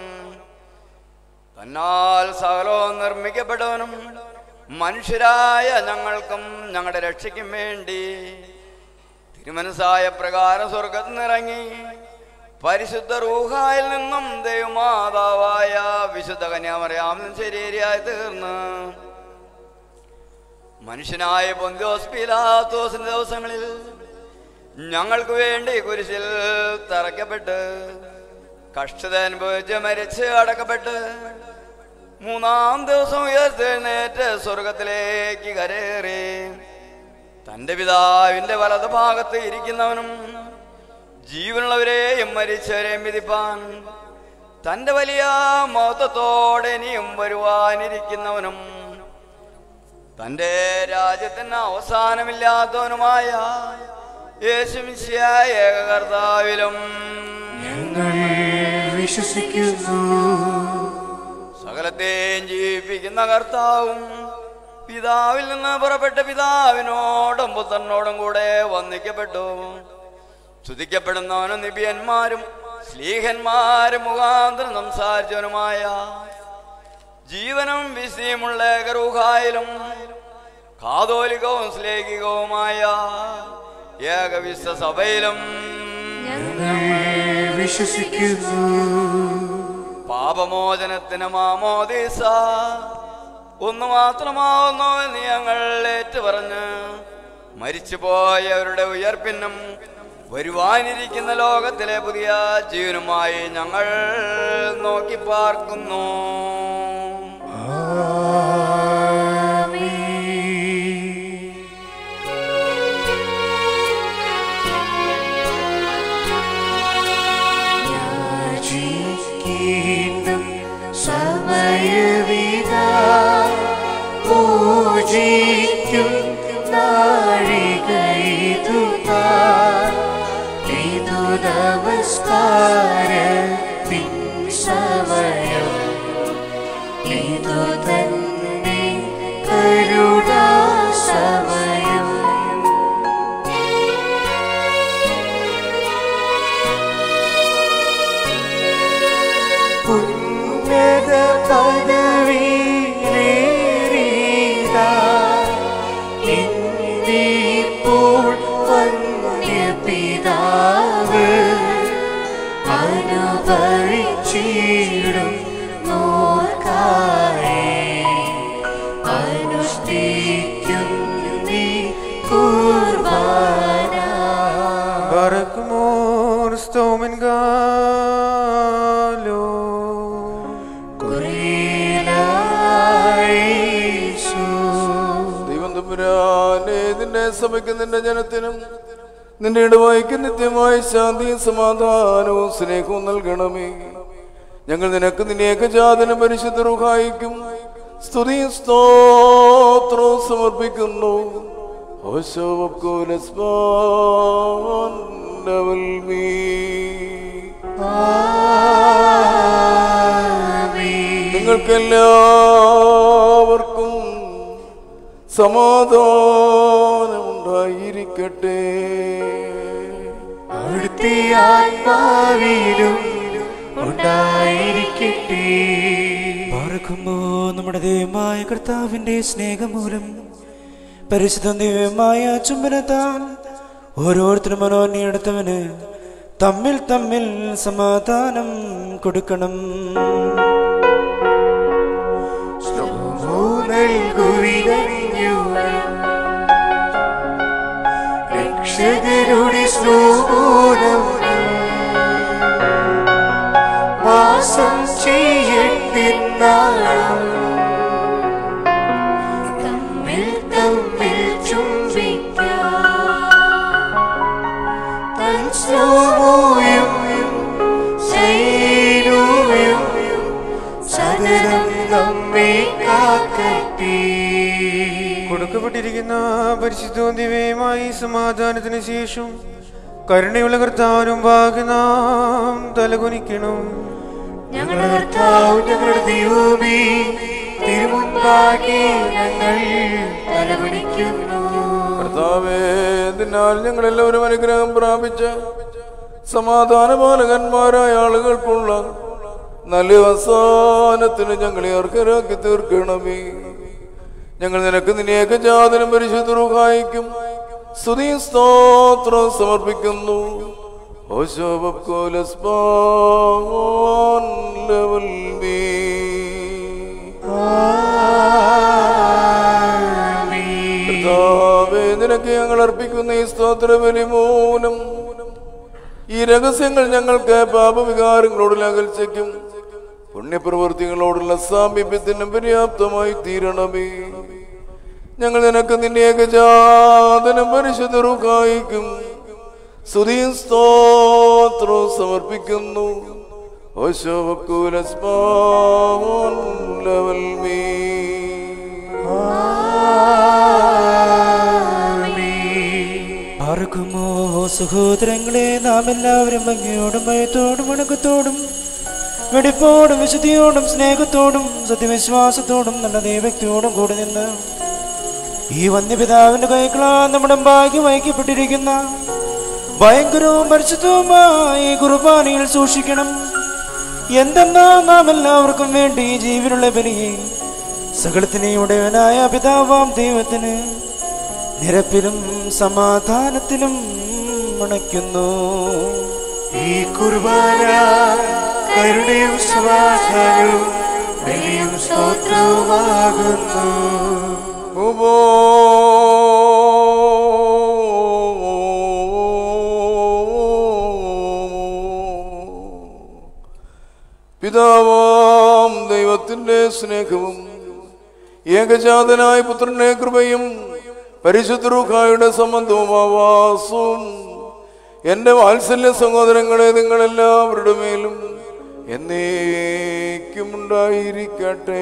തന്നാൽ സകലവും നിർമ്മിക്കപ്പെട്ടവനും മനുഷ്യരായ ഞങ്ങൾക്കും ഞങ്ങളുടെ രക്ഷയ്ക്കും വേണ്ടി തിരുമനസായ പ്രകാരം സ്വർഗത്തിൽ നിന്നിറങ്ങി പരിശുദ്ധ റൂഹായിൽ നിന്നും ദൈവമാതാവായ വിശുദ്ധ കന്യാമറിയാമിനും ശരീരയായി തീർന്ന് മനുഷ്യനായ പൊന്തിയോസ് പീലാത്തോസിന്റെ ദിവസങ്ങളിൽ ഞങ്ങൾക്ക് വേണ്ടി കുരിശിൽ തറയ്ക്കപ്പെട്ട് കഷ്ടത അനുഭവിച്ച് മരിച്ച് അടക്കപ്പെട്ട് മൂന്നാം ദിവസം ഉയർത്തെഴുന്നേറ്റ് സ്വർഗത്തിലേക്ക് കരേറി തന്റെ പിതാവിന്റെ വലത് ഭാഗത്ത് ഇരിക്കുന്നവനും ജീവനുള്ളവരെയും മരിച്ചവരെയും വിധിപ്പാൻ തന്റെ വലിയ മഹത്വത്തോടെ ഇനിയും വരുവാനിരിക്കുന്നവനും തന്റെ രാജ്യത്തിന് അവസാനമില്ലാത്തവനുമായ യേശുമിശിയായ ഏകകർത്താവിലും ഞങ്ങൾ വിശ്വസിക്കുന്നു സകലത്തെയും ജീവിപ്പിക്കുന്ന കർത്താവും പിതാവിൽ നിന്ന് പുറപ്പെട്ട പിതാവിനോടും പുത്രനോടും കൂടെ വന്ദിക്കപ്പെട്ടു സ്തുതിക്കപ്പെടുന്നവനും നിബിയന്മാരും സ്ലീഹന്മാരും മുഖാന്തരം സംസാരിച്ചവനുമായ ജീവനും വിശിയുമുള്ള ഗരൂഹായിലും കാതോലികവും ശ്ലേഖികവുമായ ഏകവിശ്വ സഭയിലും ഞങ്ങൾ വിശ്വസിക്കുന്നു പാപമോചനത്തിന് മാമോദീസ ഒന്ന് മാത്രമാവുന്നു എന്ന് ഞങ്ങൾ ഏറ്റുപറഞ്ഞ് മരിച്ചുപോയവരുടെ ഉയർപ്പിനും വരുവാനിരിക്കുന്ന ലോകത്തിലെ പുതിയ ജീവനുമായി ഞങ്ങൾ നോക്കി പാർക്കുന്നു യാചിക്കേണ്ടും സമയവിതാ പൂജിക്കും നാഴികയിതു താൻ. ഇതു നമസ്കാരത്തിൻ സമയം ഇതു തന്നെ കരുണാ സമയം ഉന്നത പദവിയിലേറിയതാ ഇന്നിപ്പോൾ വന്യപിതാവ് അനുഭവിച്ചിടും നോക്കായി അനുഷ്ഠിക്കും നീ കുർബാന Barakmor stomen galo. കുറിയിലായിസു ദൈവം തമ്പുരാനെ നിന്റെ സഭയ്ക്ക് നിന്റെ ജനത്തിനും നിന്റെ ഇടവായിക്ക് നിത്യമായ ശാന്തിയും സമാധാനവും സ്നേഹവും നൽകണമേ ഞങ്ങൾ നിനക്ക് നിന്റെ ഏകജാതന പരിശുദ്ധ റുഹായിക്കും സ്തുതിയും സ്തോത്രവും സമർപ്പിക്കുന്നു ഓശോ വബ്കുലസ്മാൻ ലവൽമീ. നിങ്ങൾക്കെല്ലാവർക്കും സമാധാനമുണ്ടായിരിക്കട്ടെ ഉണ്ടായിരിക്കട്ടെ അവിടുത്തെ ആത്മാവിലും ഉണ്ടായിരിക്കട്ടെ പാർക്കുമ്പോ നമ്മുടെ ദൈവമായ കർത്താവിന്റെ സ്നേഹമൂലം പരിശുദ്ധ ദിവ്യമായ ചുംബനത്താൽ ഓരോരുത്തരും മനോന്യെടുത്തവന് തമ്മിൽ തമ്മിൽ സമാധാനം കൊടുക്കണം നൽകുവിനറിഞ്ഞു രക്ഷകരുടെ സ്നോമൂലം വാസം ചെയ്യട്ടിന്നാളും തമ്മിൽ തമ്മിൽ ചുംബിക്കാം തൻ സ്നോമോയും ശൈലൂയും സദനം നമ്മെ കാക്കട്ടെ കൊടുക്കപ്പെട്ടിരിക്കുന്ന പരിശുദ്ധവും ദിവ്യമായി സമാധാനത്തിന് ശേഷം കരുണയുള്ള കർത്താവിനും ഭാഗ്യ നാം തലകുനിക്കണം ഞങ്ങളുടെ കർത്താവ് ഞങ്ങളുടെ ദൈവമേ തിരുമുൻപാകെ ഞങ്ങൾ തലവണിക്കുന്നു കർത്താവേ എന്തിനാൽ ഞങ്ങളെല്ലാവരും അനുഗ്രഹം പ്രാപിച്ച് സമാധാന പാലകന്മാരായ ആളുകൾക്കുള്ള നല്ല അവസാനത്തിന് ഞങ്ങളെ അർഹരാക്കി തീർക്കണമേ ഞങ്ങൾ നിനക്ക് നിനേക ജാതനും പരിശുദ്ധ റുഹായിക്കും സ്തുതി സ്തോത്രം സമർപ്പിക്കുന്നു ഓശോബക്കോലസ്പാൻ ലെവൽ മീ കർത്താവേ, നിനക്ക് ഞങ്ങൾ അർപ്പിക്കുന്ന ഈ സ്തോത്ര ബലി മൂലം ഈ രഹസ്യങ്ങൾ ഞങ്ങൾക്ക് പാപവികാരങ്ങളോടുള്ള അകൽച്ചയ്ക്കും പുണ്യപ്രവൃത്തികളോടുള്ള സാമീപ്യത്തിനും പര്യാപ്തമായി തീരണമേ ഞങ്ങൾ നിനക്ക് നിന്റെ ഏകജാതനം പരിശുദ്ധ റുഹായിക്കും സ്തുതിയും സ്തോത്രവും സമർപ്പിക്കുന്നു ഓശോവക്കൂലസ്മാൻ ലെവൽ മീ പാർക്കുമോ സഹോദരങ്ങളെ നാം എല്ലാവരും ഭംഗിയോടും ഭയത്തോടും വണക്കത്തോടും വെടിപ്പോടും വിശുദ്ധിയോടും സ്നേഹത്തോടും സത്യവിശ്വാസത്തോടും നല്ല ദൈവക്തിയോടും കൂടി നിന്ന് ഈ വന്യപിതാവിന്റെ കൈകളാ നമ്മുടെ ഭാഗ്യം വഹിക്കപ്പെട്ടിരിക്കുന്ന ഭയങ്കരവും പരിശുദ്ധവുമായ ഈ കുർബാനയിൽ സൂക്ഷിക്കണം എന്തെന്നാ നാം എല്ലാവർക്കും വേണ്ടി ഈ ജീവനുള്ള ബലിയെ സകലത്തിനെ ഉടയവനായ പിതാവാം ദൈവത്തിന് നിരപ്പിലും സമാധാനത്തിലും അണയ്ക്കുന്നു ഈ കുർബാന കരുണയും സമാധാനവും ബലിയും സ്തോത്രവുമാകുന്നു ഉബോ പിതാവാം ദൈവത്തിന്റെ സ്നേഹവും ഏകജാതനായ പുത്രന്റെ കൃപയും പരിശുദ്ധ റുഖായുടെ സംബന്ധവും ആവാസവും എന്റെ വാത്സല്യ സഹോദരങ്ങളെ നിങ്ങളെല്ലാവരുടെ മേലും എന്നേക്കും ഉണ്ടായിരിക്കട്ടെ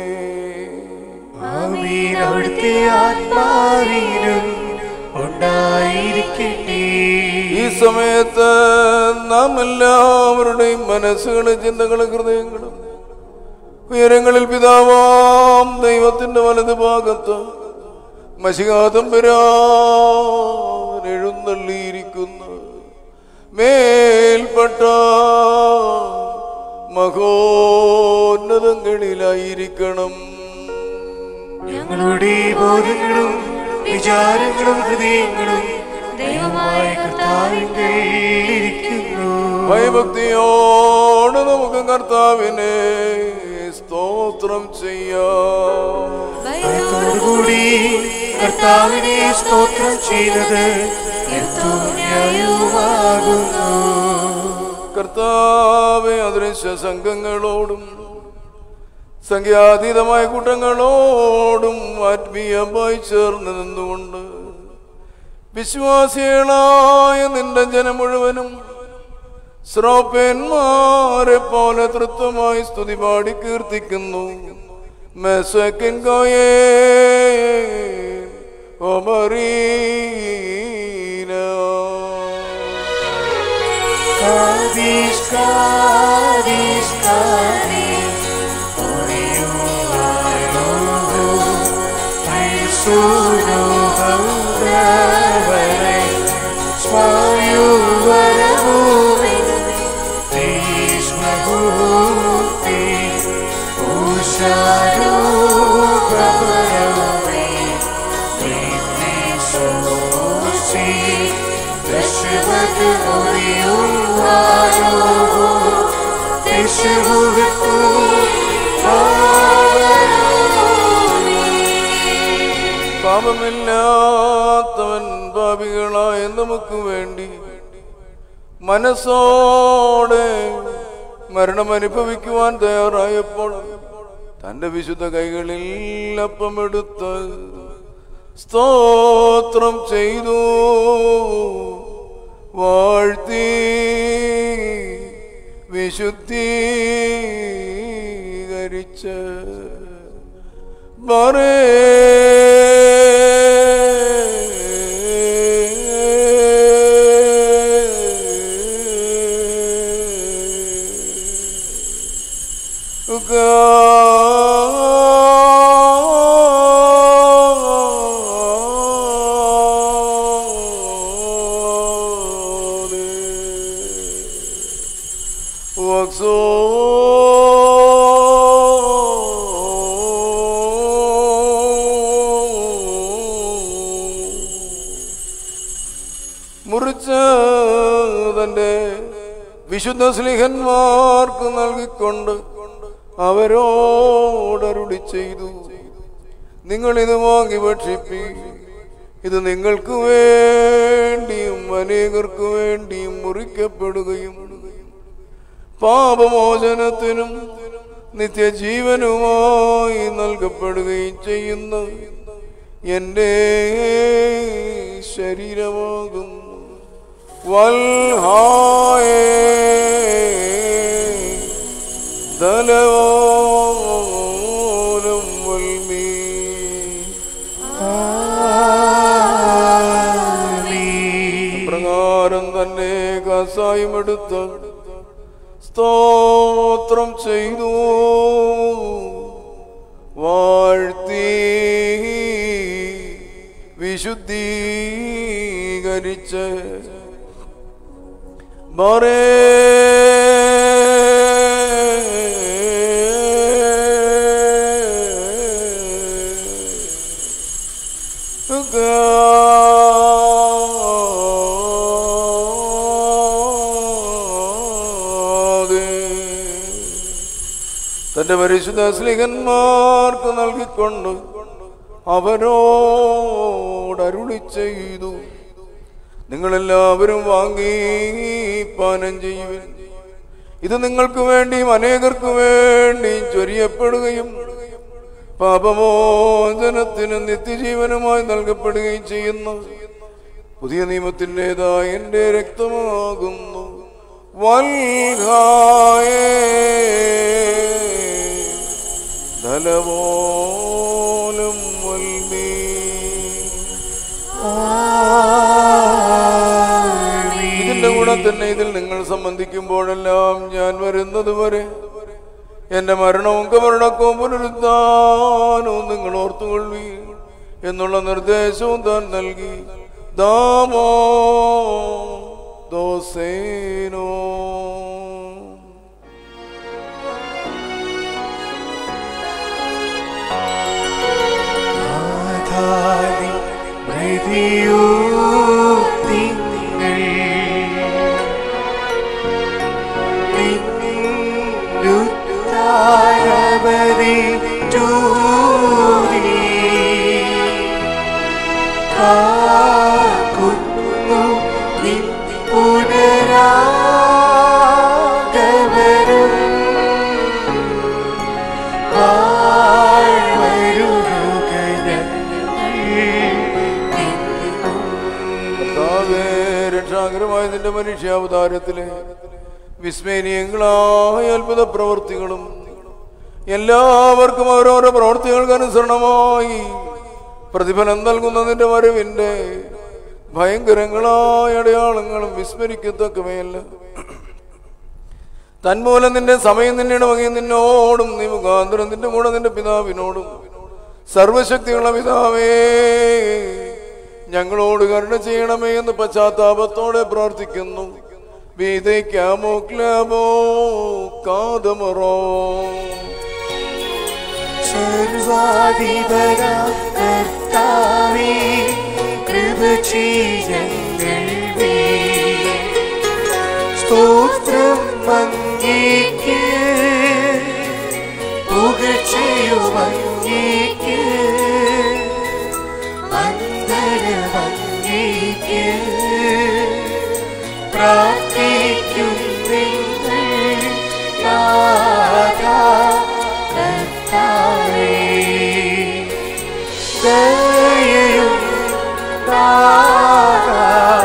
ആമീൻ അവിടുത്തെ ആത്മാവിനും ഉണ്ടായിരിക്കട്ടെ ഈ സമയത്ത് നാം എല്ലാവരുടെയും മനസ്സുകളും ചിന്തകളും ഹൃദയങ്ങളും ഉയരങ്ങളിൽ പിതാവാം ദൈവത്തിന്റെ വലത് ഭാഗത്ത് മഷികാതം വരാൻ എഴുന്നള്ളിയിരിക്കുന്ന മേൽപ്പെട്ട മഹോന്നതങ്ങളിലായിരിക്കണം ഞങ്ങളുടെ ബോധങ്ങളും വിചാരങ്ങളും ഹൃദയങ്ങളും ദൈവമായ കർത്താവിന്റെ ഇരിക്കുന്നു ഭയഭക്തിയോട് നമുക്ക് കർത്താവിനെ സ്തോത്രം ചെയ്യാം ഭയത്തോടുകൂടി കർത്താവിനെ സ്തോത്രം ചെയ്തത് യുക്തവും ന്യായവുമാകുന്നു കർത്താവെ അദൃശ്യ സംഘങ്ങളോടും സംഖ്യാതീതമായ കൂട്ടങ്ങളോടും ആത്മീയമായി ചേർന്ന് നിന്നുകൊണ്ട് വിശ്വാസികളായ നിന്റെ ജനം മുഴുവനും ശ്രോപ്പന്മാരെ പോലെ തൃത്വമായി സ്തുതി പാടി കീർത്തിക്കുന്നു മെസ്സക്കിൻ കോയേ ഒമറീന കാദീസ് കാദീസ് കാദീസ് ഓരിയോ ആയോ ഐസുനോ ഹൗദാ പാപമില്ലാത്തവൻ പാപികളായ നമുക്ക് വേണ്ടി മനസ്സോടെ മരണം അനുഭവിക്കുവാൻ തയ്യാറായപ്പോൾ തന്റെ വിശുദ്ധ കൈകളിൽ അപ്പമെടുത്ത് സ്തോത്രം ചെയ്തു വാഴ്ത്തി വിശുദ്ധീകരിച്ച് മുറിച്ച് തന്റെ വിശുദ്ധ സ്ലിഹന്മാർക്ക് നൽകിക്കൊണ്ട് അവരോടരുളി ചെയ്തു നിങ്ങൾ ഇത് വാങ്ങി ഭക്ഷിപ്പി ഇത് നിങ്ങൾക്ക് വേണ്ടിയും അനേകർക്ക് വേണ്ടിയും മുറിക്കപ്പെടുകയും പാപമോചനത്തിനും നിത്യജീവനുമായി നൽകപ്പെടുകയും ചെയ്യുന്ന എൻ്റെ ശരീരമാകും വൽഹായേ ദലവോലം വൽമീ പ്രകാരം തന്നെ കസായുമെടുത്ത് സ്തോത്രം ചെയ്തു വാഴ്ത്തി വിശുദ്ധീകരിച്ച് ബറേ തന്റെ പരിശുദ്ധ സ്ലിഹന്മാർക്ക് നൽകിക്കൊണ്ട് അവരോടരുളി ചെയ്തു നിങ്ങളെല്ലാവരും വാങ്ങി പാനം ചെയ്യുവിൻ ഇത് നിങ്ങൾക്ക് വേണ്ടിയും അനേകർക്ക് വേണ്ടിയും ചൊരിയപ്പെടുകയും പാപമോചനത്തിന് നിത്യജീവനുമായി നൽകപ്പെടുകയും ചെയ്യുന്ന പുതിയ നിയമത്തിൻ്റെതായ എൻ്റെ രക്തമാകുന്നു വൽഹായേ ധലവോലം വൽമീ ഇതിന്റെ കൂടെ തന്നെ ഇതിൽ നിങ്ങൾ സംബന്ധിക്കുമ്പോഴെല്ലാം ഞാൻ വരുന്നത് വരെ എന്റെ മരണവും കമരണക്കവും പുനരുദ്ധാനവും നിങ്ങൾ ഓർത്തുകൊള്ളി എന്നുള്ള നിർദ്ദേശവും താൻ നൽകി ദാമോ ദോസേനോ ആധാരി മൃതിയൂത്തിങ്ങൾ നിന്നുത്താരവതി ചൂരി കാക്കുന്നു നിൻ പുനരാഗമനം കർത്താവേ, രക്ഷാകരമായ നിന്റെ മനുഷ്യാവതാരത്തിലെ വിസ്മയനീയങ്ങളായ അത്ഭുത പ്രവർത്തികളും എല്ലാവർക്കും ഓരോരോ പ്രവർത്തികൾക്ക് അനുസരണമായി പ്രതിഫലം നൽകുന്നതിന്റെ വരവിന്റെ ഭയങ്കരങ്ങളായ അടയാളങ്ങളും വിസ്മരിക്കത്തക്കവയല്ല തന്മൂലം നിന്റെ സമയം നിന്നെ വകയും നിന്നോടും നീ മുഖാന്തരം നിന്റെ കൂടെ നിന്റെ പിതാവിനോടും സർവശക്തിയുള്ള പിതാവേ ഞങ്ങളോട് കരുണ ചെയ്യണമേ എന്ന് പശ്ചാത്താപത്തോടെ പ്രാർത്ഥിക്കുന്നു വീതയ്ക്കാമോ ക്ലാമോ കാതമറോ സർവാധിപര കർത്താവേ കൃപ ചെയ്യങ്ങൾ സ്തോത്രം അങ്ങേക്ക് പുകഴ്ചയും അങ്ങേക്ക് വന്ദനം അങ്ങേക്ക് പ്രാർത്ഥിക്കും നിങ്ങൾ നാഥാ കർത്താവേ ദയയും നാഥാ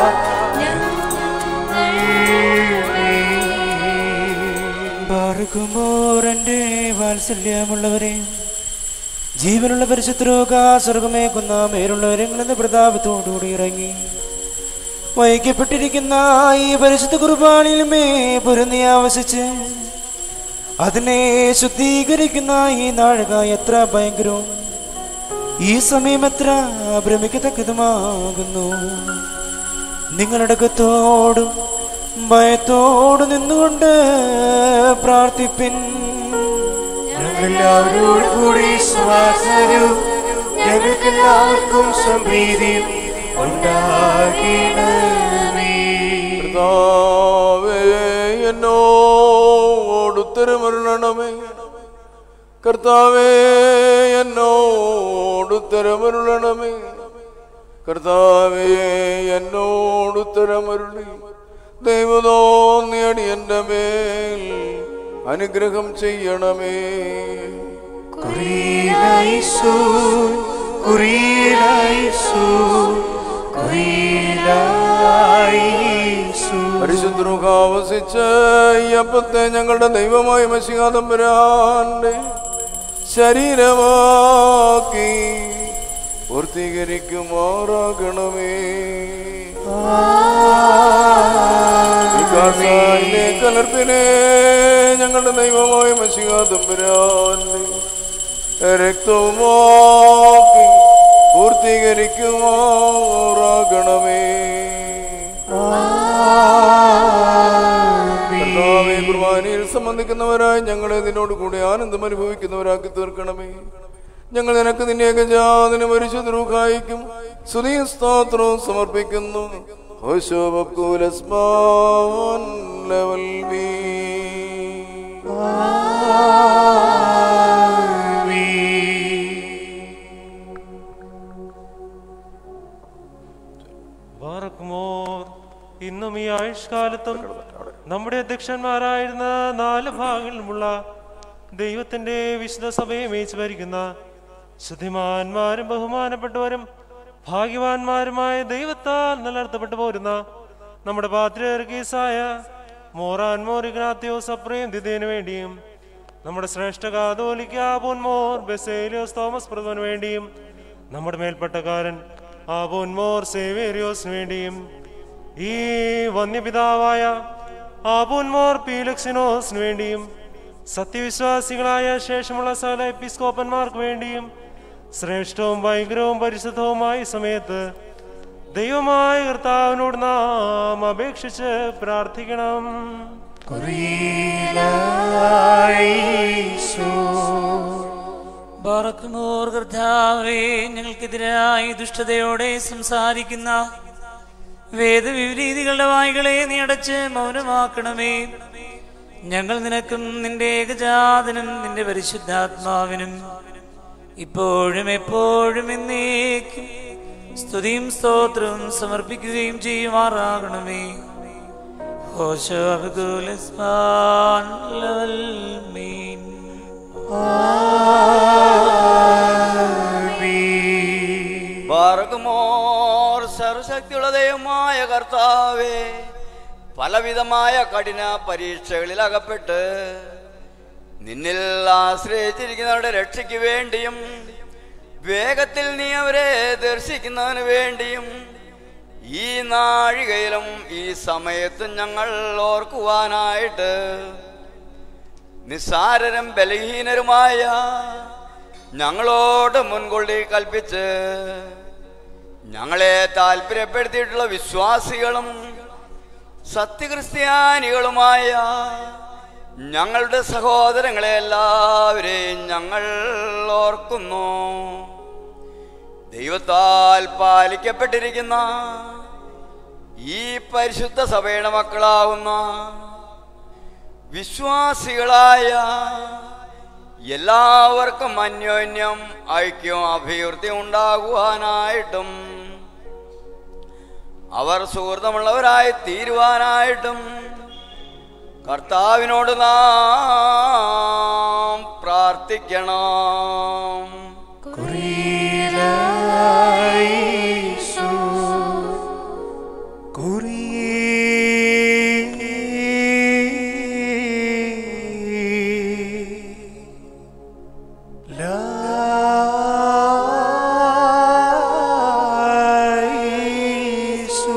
ഞങ്ങൾ പാർക്കുമോറന്റെ വാത്സല്യമുള്ളവരെ ജീവനുള്ള പരിശുദ്ധരോഗ സ്വർഗമേ കുന്ന മേലുള്ളവരെങ്ങളെന്ന പ്രതാപത്തോടുകൂടി ഇറങ്ങി വഹിക്കപ്പെട്ടിരിക്കുന്ന ഈ പരിശുദ്ധ കുർബാനയിലുമേ പൊരുന്നി ആവശിച്ച് അതിനെ ശുദ്ധീകരിക്കുന്ന ഈ നാഴിക എത്ര ഭയങ്കരവും ഈ സമയം എത്ര ഭ്രമിക്കത്തക്കതുമാകുന്നു നിങ്ങളടക്കത്തോടും ഭയത്തോടും നിന്നുകൊണ്ട് പ്രാർത്ഥിപ്പിൻ ഞങ്ങളെല്ലാവരോടും കൂടി സ്വാസരും ഞങ്ങൾക്കെല്ലാവർക്കും സംപ്രീതിയും ഉണ്ടാകണമേ കർത്താവേ എന്നോട് ഉത്തരമരുളണമേ കർത്താവേ എന്നോട് ഉത്തരമരുളണമേ കർത്താവേ എന്നോട് ഉത്തരമരുളി ദൈവതോന്നിയടി എൻ്റെ മേൽ അനുഗ്രഹം ചെയ്യണമേ കുറിയിലായിസു കുറിയിലായിസു കുറിയിലായിസു പരിശുദ്ധമുഖാവസിച്ച് ഈ അപ്പത്തെ ഞങ്ങളുടെ ദൈവമായ മഷികാതമ്പരാന്റെ ശരീരമാക്കി പൂർത്തീകരിക്കുമാറാകണമേ വികാസായിലെ കലർപ്പിനെ ഞങ്ങളുടെ ദൈവമായ മഷികാതമ്പരാന്റെ രക്തവുമാക്കി പൂർത്തീകരിക്കുമാറാകണമേ കർത്താവേ കുർബാനയിൽ സംബന്ധിക്കുന്നവരായി ഞങ്ങളെ നിന്നോട് കൂടി ആനന്ദം അനുഭവിക്കുന്നവരാക്കി തീർക്കണമേ ഞങ്ങൾ നിനക്ക് നിന്നെ ഏകജാതിന് പരിശുദ്ധൂഹായിക്കും സ്തുതിയും സ്തോത്രവും സമർപ്പിക്കുന്നു ഹോശോ ബക്കൂലസ്മാൻ ലെവൽ ബി ബാറക്കുമോർ ഇന്നും ഈ ആയുഷ്കാലത്തും നമ്മുടെ അധ്യക്ഷന്മാരായിരുന്ന നാല് ഭാഗങ്ങളിലുമുള്ള ദൈവത്തിന്റെ വിശുദ്ധ സഭയെ മേച്ച് ഭരിക്കുന്ന ശുദ്ധിമാന്മാരും ബഹുമാനപ്പെട്ടവരും ഭാഗ്യവാന്മാരുമായ ദൈവത്താൽ നിലനിർത്തപ്പെട്ടു പോരുന്ന നമ്മുടെ പാത്രിയർഗീസായ മോറാൻ മോർ ഇഗ്നാത്യോസ് അപ്രേം ദിദേനു വേണ്ടിയും നമ്മുടെ ശ്രേഷ്ഠ കാതോലിക്ക പൂൻമോർ ബെസേലിയോസ് തോമസ് പ്രഭുവിന് വേണ്ടിയും നമ്മുടെ മേൽപ്പട്ടക്കാരൻ ആബോൻമോർ സേവേരിയോസിന് വേണ്ടിയും ഈ വന്യപിതാവായ ആബോൻമോർ പീലക്സിനോസിന് വേണ്ടിയും സത്യവിശ്വാസികളായ ശേഷമുള്ള സകല എപ്പിസ്കോപ്പന്മാർക്ക് വേണ്ടിയും ശ്രേഷ്ഠവും ഭയങ്കരവും പരിശുദ്ധവുമായ ഈ സമയത്ത് ദൈവമായ കർത്താവിനോട് നാം അപേക്ഷിച്ച് പ്രാർത്ഥിക്കണം ബാറക്കുമോർ കർത്താവേ ഞങ്ങൾക്കെതിരായി ദുഷ്ടതയോടെ സംസാരിക്കുന്ന വേദവിപരീതികളുടെ വായികളെ നീ അടച്ച് മൗനമാക്കണമേ ഞങ്ങൾ നിനക്കും നിന്റെ ഏകജാതനും നിന്റെ പരിശുദ്ധാത്മാവിനും ഇപ്പോഴും എപ്പോഴും എന്നേക്കും സ്തുതിയും സ്തോത്രവും സമർപ്പിക്കുകയും ചെയ്യുമാറാകണമേ ഹോശോ അബുദുലസ്മാൻ ലവൽ മീൻ ബാർഗമോർ സർവശക്തിയുള്ള ദൈവമായ കർത്താവേ പലവിധമായ കഠിന പരീക്ഷകളിൽ അകപ്പെട്ട് നിന്നിൽ ആശ്രയിച്ചിരിക്കുന്നവരുടെ രക്ഷയ്ക്ക് വേണ്ടിയും വേഗത്തിൽ നീ അവരെ ദർശിക്കുന്നതിന് വേണ്ടിയും ഈ നാഴികയിലും ഈ സമയത്തും ഞങ്ങൾ ഓർക്കുവാനായിട്ട് നിസ്സാരരും ബലഹീനരുമായ ഞങ്ങളോട് മുൻകൊള്ളി കൽപ്പിച്ച് ഞങ്ങളെ താല്പര്യപ്പെടുത്തിയിട്ടുള്ള വിശ്വാസികളും സത്യക്രിസ്ത്യാനികളുമായ ഞങ്ങളുടെ സഹോദരങ്ങളെ എല്ലാവരെയും ഞങ്ങൾ ഓർക്കുന്നു ദൈവത്താൽ പാലിക്കപ്പെട്ടിരിക്കുന്ന ഈ പരിശുദ്ധ സഭയുടെ മക്കളാവുന്ന വിശ്വാസികളായ എല്ലാവർക്കും അന്യോന്യം ഐക്യവും അഭിവൃദ്ധി ഉണ്ടാകുവാനായിട്ടും അവർ സുഹൃത്തമുള്ളവരായി തീരുവാനായിട്ടും കർത്താവിനോട് നാം പ്രാർത്ഥിക്കണം കുറിയിലായിസു കുറിയിലായിസു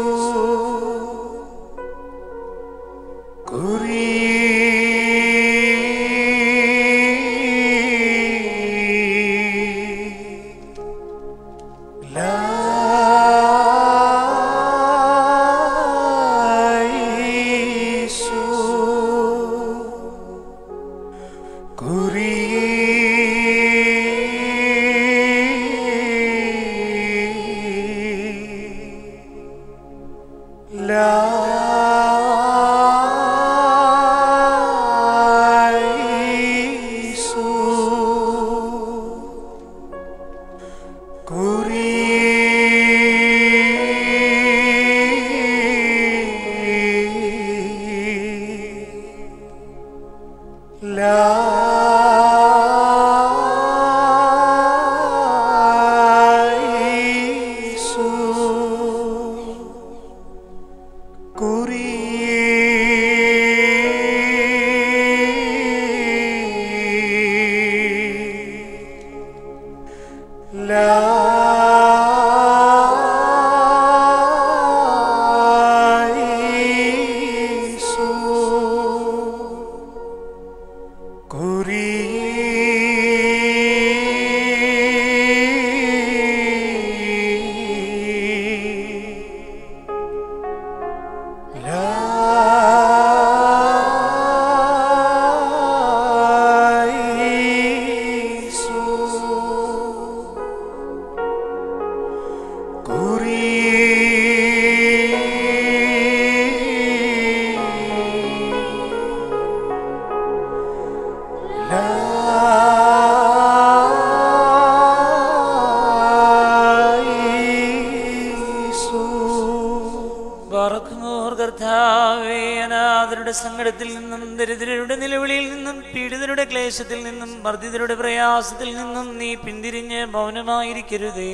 പറക്കുമോർ കർത്താവേ അനാഥരുടെ സങ്കടത്തിൽ നിന്നും ദരിദ്രരുടെ നിലവിളിയിൽ നിന്നും പീഡിതരുടെ ക്ലേശത്തിൽ നിന്നും മർദ്ദിതരുടെ പ്രയാസത്തിൽ നിന്നും നീ പിന്തിരിഞ്ഞ് മൗനമായിരിക്കരുതേ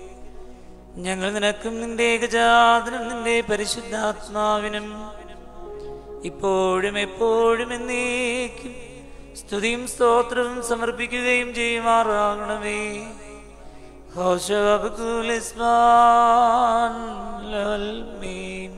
ഞങ്ങൾ നിനക്കും നിന്റെ ഏകജാതനും നിന്റെ പരിശുദ്ധാത്മാവിനും ഇപ്പോഴും എപ്പോഴും എന്നേക്കും സ്തുതിയും സ്തോത്രവും സമർപ്പിക്കുകയും ചെയ്യുമാറാകണമേ ഹോശവകുൽ ഇസ്മാൻ ലൽമീൻ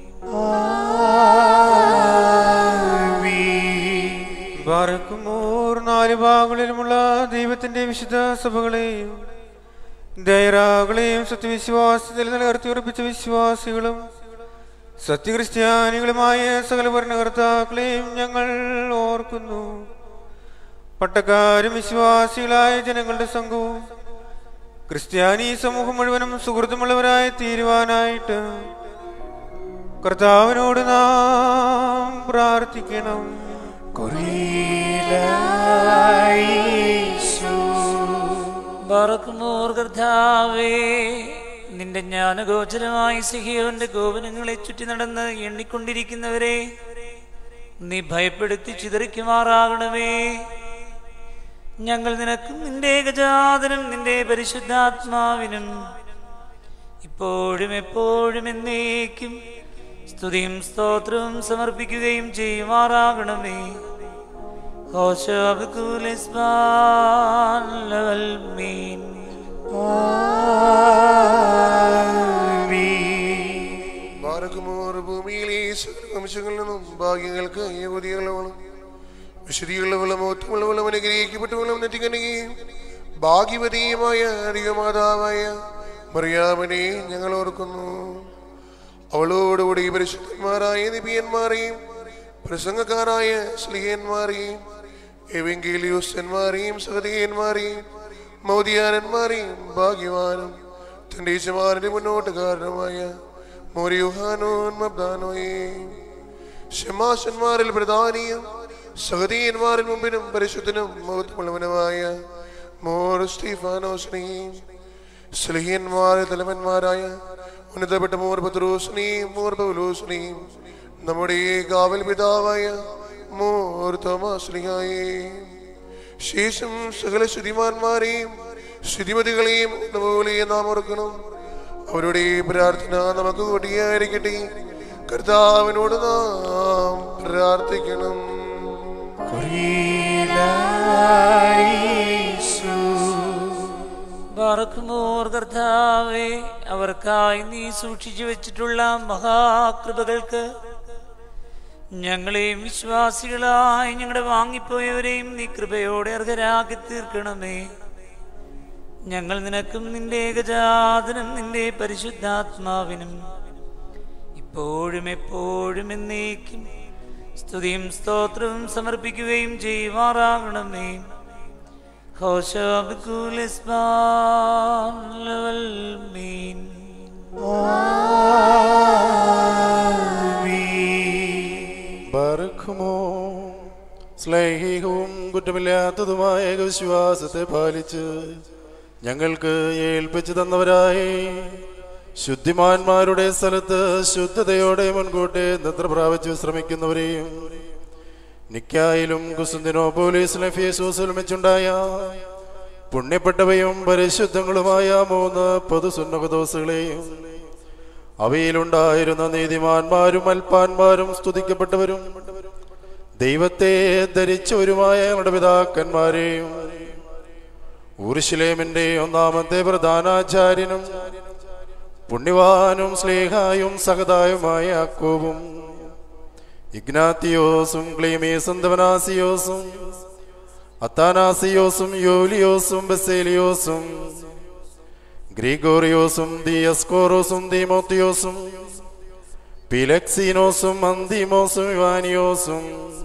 ബാറക്കുമോർ നാല് ഭാഗങ്ങളിലുമുള്ള ദൈവത്തിന്റെ വിശുദ്ധ സഭകളെയും ദൈറാകളെയും സത്യവിശ്വാസത്തിൽ നിലനിർത്തി ഉറപ്പിച്ച വിശ്വാസികളും സത്യക്രിസ്ത്യാനികളുമായ സകല ഭരണകർത്താക്കളെയും ഞങ്ങൾ ഓർക്കുന്നു പട്ടക്കാരും വിശ്വാസികളായ ജനങ്ങളുടെ സംഘവും ക്രിസ്ത്യാനി സമൂഹം മുഴുവനും സുഹൃത്തുമുള്ളവരായി തീരുവാനായിട്ട് കർത്താവിനോട് നാം പ്രാർത്ഥിക്കണം ബറക്കുമോർ കർത്താവേ നിന്റെ ജ്ഞാനഗോചരമായി സിഹിയോന്റെ ഗോപനങ്ങളെ ചുറ്റി നടന്ന് എണ്ണിക്കൊണ്ടിരിക്കുന്നവരെ നീ ഭയപ്പെടുത്തി ചിതറിക്കുമാറാകണമേ ഞങ്ങൾ നിനക്കും നിന്റെ ഏകജാതനും നിന്റെ പരിശുദ്ധാത്മാവിനും ഇപ്പോഴും എപ്പോഴും എന്നേക്കും സ്തുതിയും സ്തോത്രവും സമർപ്പിക്കുകയും ചെയ്യുമാറാകണമേ ഹോശാബുക്കുലിസ്മാൻ ബാരക്കുമോർ ഭൂമിയിലെ സകല വംശങ്ങളിൽ നിന്നും ഭാഗ്യങ്ങൾക്ക് യുവതികളുകളും വിശുദ്ധിയുള്ളവളും ഒത്തുമുള്ളവളും അനുഗ്രഹിക്കപ്പെട്ടവളും നെറ്റിക്കനുകയും ഭാഗ്യവതിയുമായ അധികമാതാവായ മറിയാമനെ ഞങ്ങൾ ഓർക്കുന്നു അവളോടുകൂടി പരിശുദ്ധന്മാരായ നിപിയന്മാരെയും പ്രസംഗക്കാരായ സ്ലിഹന്മാരെയും എവെങ്കിലിയോസ്തന്മാരെയും സഹതീയന്മാരെയും മൗദിയാനന്മാരെയും ഭാഗ്യവാനും തന്റെ യജമാനന്റെ മുന്നോട്ട് കാരണമായ മോരിയുഹാനോൻ മബ്ദാനോയേ ഷമാശന്മാരിൽ പ്രധാനിയും സഹതീയന്മാരിൽ മുമ്പിനും പരിശുദ്ധനും മഹത്വമുള്ളവനുമായ മോർ സ്റ്റീഫാനോസ്നെയും സ്ലഹിയന്മാരിൽ തലവന്മാരായ ഉന്നതപ്പെട്ട മോർ പത്രോസ്നെയും മോർ പൗലോസ്നെയും നമ്മുടെ ഈ കാവൽ പിതാവായ മോർ തോമാസ്ലിഹായേ ശേഷം സകല ശ്രുതിമാന്മാരെയും ശ്രുതിമതികളെയും അതുപോലെ നാം ഓർക്കണം അവരുടെ ഈ പ്രാർത്ഥന നമുക്ക് കൊടിയായിരിക്കട്ടെ കർത്താവിനോട് നാം പ്രാർത്ഥിക്കണം ബാറക്കുമോർ കർത്താവേ അവർക്കായി നീ സൂക്ഷിച്ചു വെച്ചിട്ടുള്ള മഹാകൃപകൾക്ക് ഞങ്ങളെയും വിശ്വാസികളായി ഞങ്ങളുടെ വാങ്ങിപ്പോയവരെയും നീ കൃപയോടെ അർഹരാക്കി തീർക്കണമേ ഞങ്ങൾ നിനക്കും നിന്റെ ഏകജാതനും നിന്റെ പരിശുദ്ധാത്മാവിനും ഇപ്പോഴും എപ്പോഴും എന്നേക്കും സ്തുതിയും സ്തോത്രവും സമർപ്പിക്കുകയും ചെയ്യുമാറാകണമേ മീൻ ബർഖുമോ സ്നേഹികവും കുറ്റമില്ലാത്തതുമായ വിശ്വാസത്തെ പാലിച്ച് ഞങ്ങൾക്ക് ഏൽപ്പിച്ചു തന്നവരായി ശുദ്ധിമാന്മാരുടെ സ്ഥലത്ത് ശുദ്ധതയോടെ മുൻകൂട്ടി നിദ്ര പ്രാപിച്ച് ശ്രമിക്കുന്നവരെയും നിക്കായിലും കുസുന്തിനോ പോലീസിലെ ഫേസൂസിലും വെച്ചുണ്ടായ പുണ്യപ്പെട്ടവയും പരിശുദ്ധങ്ങളുമായ മൂന്ന് പൊതുസുന്നകദോസുകളെയും അവയിലുണ്ടായിരുന്ന നീതിമാന്മാരും അൽപ്പാന്മാരും സ്തുതിക്കപ്പെട്ടവരും ദൈവത്തെ ധരിച്ചവരുമായ ഞങ്ങളുടെ പിതാക്കന്മാരെയും ഊർശിലേമിന്റെ ഒന്നാമത്തെ പ്രധാനാചാര്യനും പുണ്യവാനും സ്നേഹായും സഹതായുമായ അക്കോവും ഇഗ്നാത്തിയോസും ക്ലീമീസും ദവനാസിയോസും അത്താനാസിയോസും യോലിയോസും ബസേലിയോസും ഗ്രിഗോറിയോസും ദിയസ്കോറോസും ദീമോത്തിയോസും പിലക്സീനോസും അന്തിമോസും ഇവാനിയോസും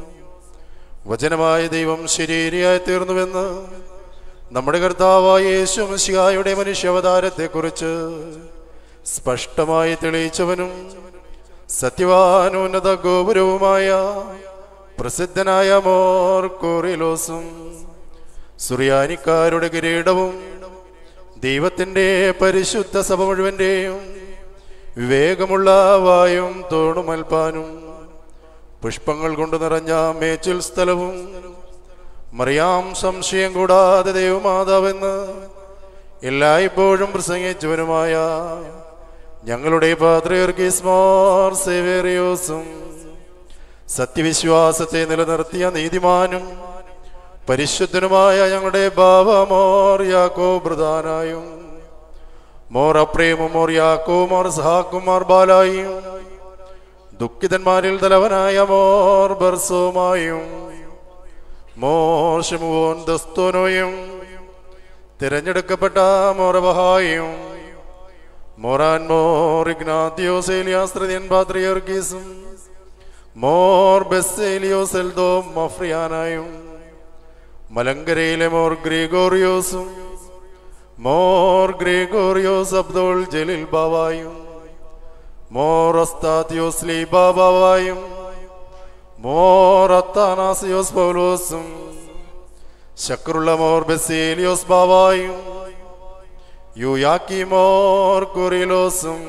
വചനമായ ദൈവം ശരീരിയായി തീർന്നുവെന്ന് നമ്മുടെ കർത്താവായ യേശു മിശിഹായുടെ മനുഷ്യാവതാരത്തെക്കുറിച്ച് സ്പഷ്ടമായി തെളിയിച്ചവനും സത്യവാനോന്നത ഗോപുരവുമായ പ്രസിദ്ധനായ മോർ കോറിലോസും സുറിയാനിക്കാരുടെ കിരീടവും ദൈവത്തിന്റെ പരിശുദ്ധ സഭ മുഴുവന്റെയും വിവേകമുള്ള വായും തോണുമൽപ്പാനും പുഷ്പങ്ങൾ കൊണ്ട് നിറഞ്ഞ മേച്ചിൽ സ്ഥലവും മറിയാം സംശയം കൂടാതെ ദൈവമാതാവെന്ന് എല്ലായ്പ്പോഴും പ്രസംഗിച്ചവനുമായ ഞങ്ങളുടെ പാത്രയർഗീസ്മോർ സേവേറിയോസും സത്യവിശ്വാസത്തെ നിലനിർത്തിയ നീതിമാനും പരിശുദ്ധനുമായ ഞങ്ങളുടെ ബാബമോർ യാക്കോ പ്രധാനായും മോർ അപ്രേമും മോർ യാക്കോ മോർ സഹാക്കും മോർ ബാലായും ദുഃഖിതന്മാരിൽ തലവനായ മോർ ബർസോമായും മോർ ഷമുവോൻ ദസ്തോനോയും തിരഞ്ഞെടുക്കപ്പെട്ട മോറബഹായും മോറാൻ മോർ ഇഗ്നാത്തിയോസ് ഏലിയാസ്ത്രതിയൻ പാത്രിയർഗീസും മോർ ബെസേലിയോസ് എൽദോ മഫ്രിയാനായും മലങ്കരയിലെ മോർ ഗ്രിഗോറിയോസും മോർ ഗ്രിഗോറിയോസ് അബ്ദുൾ ജലീൽ ബാവായും മോർ അസ്താത്തിയോസ് ലീ ബാബാവായും മോർ അത്താനാസിയോസ് പൗലോസും ശക്രുള്ള മോർ ബെസേലിയോസ് ബാവായും യുയാക്കി മോർ കുറിലോസും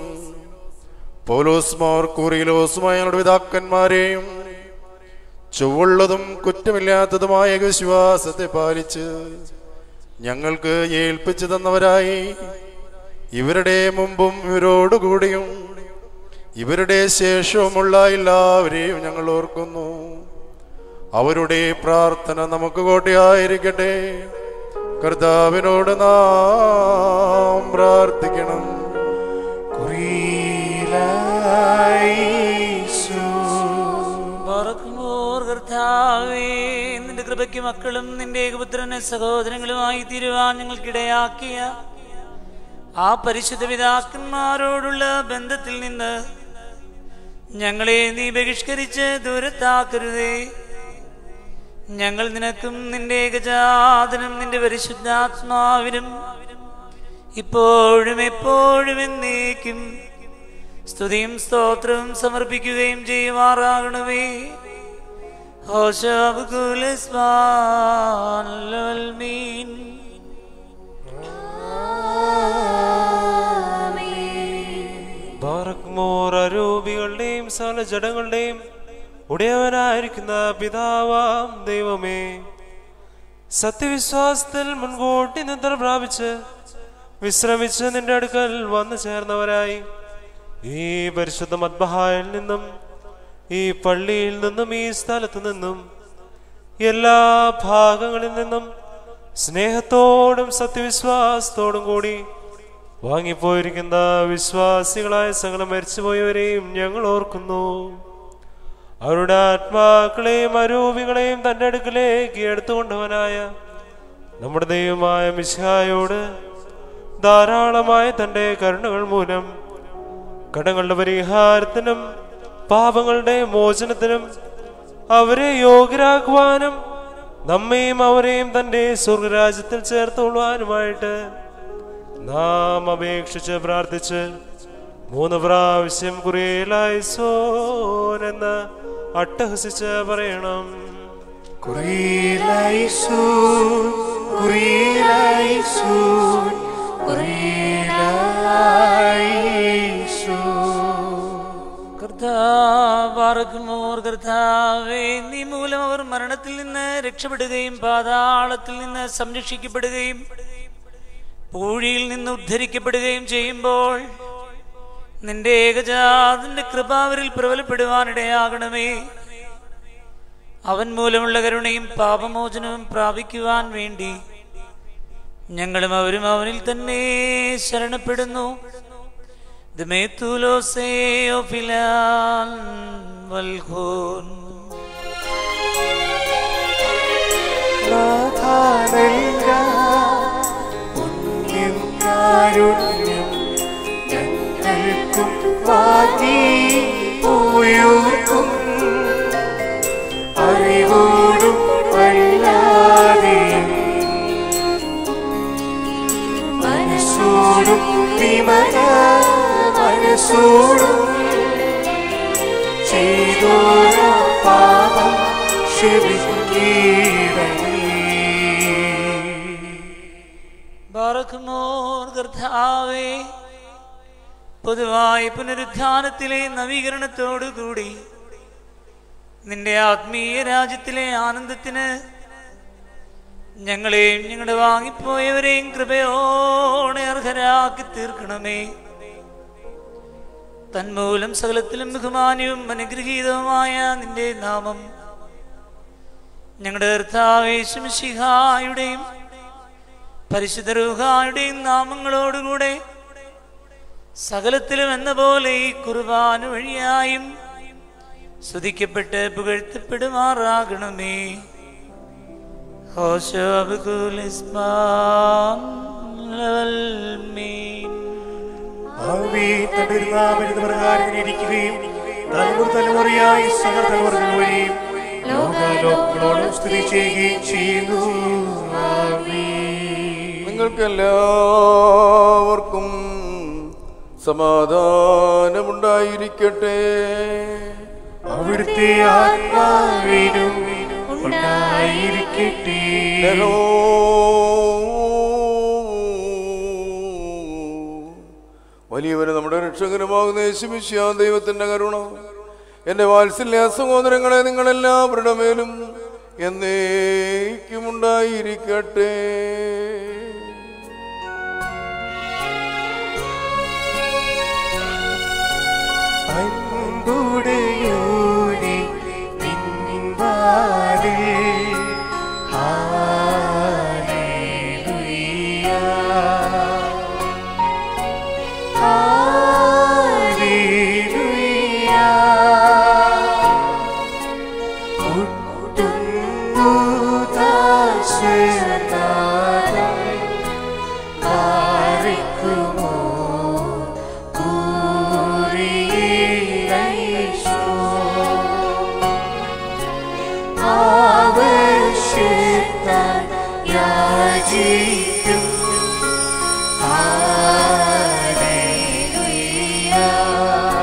പൗലോസ് മോർ കുറിലോസുമായ ഞങ്ങളുടെ പിതാക്കന്മാരെയും ചൊവ്വുള്ളതും കുറ്റമില്ലാത്തതുമായ വിശ്വാസത്തെ പാലിച്ച് ഞങ്ങൾക്ക് ഏൽപ്പിച്ചു തന്നവരായി ഇവരുടെ മുമ്പും ഇവരോടുകൂടിയും ഇവരുടെ ശേഷവുമുള്ള എല്ലാവരെയും ഞങ്ങൾ ഓർക്കുന്നു അവരുടെ പ്രാർത്ഥന നമുക്ക് കോട്ടയായിരിക്കട്ടെ കർത്താവിനോട് നാം പ്രാർത്ഥിക്കണം മറക്കുമോർ കർത്താവേ നിന്റെ കൃപയ്ക്ക് മക്കളും നിന്റെ ഏകപുത്രന് സഹോദരങ്ങളുമായി തീരുവാൻ ഞങ്ങൾക്കിടയാക്കിയ ആ പരിശുദ്ധ പിതാക്കന്മാരോടുള്ള ബന്ധത്തിൽ നിന്ന് ഞങ്ങളെ നീ ബഹിഷ്കരിച്ച് ദൂരത്താക്കരുതേ ഞങ്ങൾ നിനക്കും നിന്റെ ഏകജാതനും നിന്റെ പരിശുദ്ധാത്മാവിനും ഇപ്പോഴും എപ്പോഴും എന്നേക്കും സ്തുതിയും സ്തോത്രവും സമർപ്പിക്കുകയും ചെയ്യുമാറാകണമേ ഹോശാബുകുലസ്മാൻ ബാറക്മോർ അരൂപികളുടെയും സകല ജഡങ്ങളുടെയും ഉടയവനായിരിക്കുന്ന പിതാവാം ദൈവമേ സത്യവിശ്വാസത്തിൽ മുൻകൂട്ടി നിദ്ര പ്രാപിച്ച് വിശ്രമിച്ച് നിന്റെ അടുക്കൽ വന്നു ചേർന്നവരായി ഈ പരിശുദ്ധ മദ്ബഹായിൽ നിന്നും ഈ പള്ളിയിൽ നിന്നും ഈ സ്ഥലത്തു നിന്നും എല്ലാ ഭാഗങ്ങളിൽ നിന്നും സ്നേഹത്തോടും സത്യവിശ്വാസത്തോടും കൂടി വാങ്ങിപ്പോയിരിക്കുന്ന വിശ്വാസികളായ സകല മരിച്ചുപോയവരെയും ഞങ്ങൾ ഓർക്കുന്നു അവരുടെ ആത്മാക്കളെയും അരൂപികളെയും തന്റെ അടുക്കലേക്ക് എടുത്തുകൊണ്ടവനായ നമ്മുടെ ദൈവമായ മിശായോട് ധാരാളമായ തന്റെ കരുണകൾ മൂലം കടങ്ങളുടെ പരിഹാരത്തിനും പാപങ്ങളുടെ മോചനത്തിനും അവരെ യോഗ്യരാക്കുവാനും നമ്മയും അവരെയും തന്റെ സ്വർഗരാജ്യത്തിൽ ചേർത്തുകൊള്ളുവാനുമായിട്ട് നാം അപേക്ഷിച്ച് പ്രാർത്ഥിച്ച് മൂന്ന് പ്രാവശ്യം കുറിയലായിസോൻ എന്ന് അട്ടഹസിച്ച് പറയണം കുറിയിലായിസൂൻ, കുറിയിലായിസൂൻ, കുറിയിലായിസൂൻ. കർത്താവാർക്കുമോർ കർത്താവേ നീ മൂലം അവർ മരണത്തിൽ നിന്ന് രക്ഷപ്പെടുകയും പാതാളത്തിൽ നിന്ന് സംരക്ഷിക്കപ്പെടുകയും പൂഴിയിൽ നിന്ന് ഉദ്ധരിക്കപ്പെടുകയും ചെയ്യുമ്പോൾ നിന്റെ ഏകജാതിന്റെ കൃപ അവരിൽ പ്രബലപ്പെടുവാനിടയാകണമേ അവൻ മൂലമുള്ള കരുണയും പാപമോചനവും പ്രാപിക്കുവാൻ വേണ്ടി ഞങ്ങളും അവരും അവനിൽ തന്നെ ശരണപ്പെടുന്നു ദമേത്തുലോസേയോ ഫിലാൻ വൽഖോൻ പുണ്യം കാരുണ്യം ഞങ്ങൾക്കും വാങ്ങി പോയോർക്കും അറിവോടും വല്ലാതെ മനസ്സോടും വിമല മനസ്സോടും ചെയ്തോര പാപം ക്ഷമിക്കീടണേ ബാറക്കുമോർ കർത്താവേ പൊതുവായ പുനരുത്ഥാനത്തിലെ നവീകരണത്തോടുകൂടി നിന്റെ ആത്മീയ രാജ്യത്തിലെ ആനന്ദത്തിന് ഞങ്ങളെയും ഞങ്ങളുടെ വാങ്ങിപ്പോയവരെയും കൃപയോടെ അർഹരാക്കി തീർക്കണമേ തന്മൂലം സകലത്തിലും ബഹുമാന്യവും അനുഗ്രഹീതവുമായ നിന്റെ നാമം ഞങ്ങളുടെ കർത്താവേശുമിഷിഹായുടെയും പരിശുദ്ധ രൂഹായുടെയും നാമങ്ങളോടുകൂടെ സകലത്തിലും എന്ന പോലെ ഈ കുർബാന വഴിയായും സ്തുതിക്കപ്പെട്ട് പുകഴ്ത്തപ്പെടുമാറാകണമേ ഭാവി തന്റെ നാമെന്ന പ്രകാരം ഇരിക്കുകയും തലമുറ തലമുറയായി സകല തലമുറകൾ വഴിയും ലോകാലോകങ്ങളോട് സ്തുതി ചെയ്യുകയും ചെയ്യുന്നു ആമീൻ. നിങ്ങൾക്കെല്ലാവർക്കും സമാധാനമുണ്ടായിരിക്കട്ടെ അവിടുത്തെ ആത്മാവിനും ഉണ്ടായിരിക്കട്ടെ ലഹോ. വലിയവന് നമ്മുടെ രക്ഷകനുമാകുന്ന യേശുമിശ്യാ ദൈവത്തിന്റെ കരുണ എന്റെ വാത്സല്യ സഹോദരങ്ങളെ നിങ്ങളെല്ലാവരുടെ മേലും എന്നേക്കും ഉണ്ടായിരിക്കട്ടെ അൻപുടയോനെ നിൻവാതിൽ ഹല്ലേലൂയ. ഹല്ലേലൂയ. മുട്ടുന്നു ദാസനാഥൻ മാറിക്കുമോ കുരിയേലൈസോ ആവശ്യത്താൽ യാചിക്കും ഹല്ലേലൂയ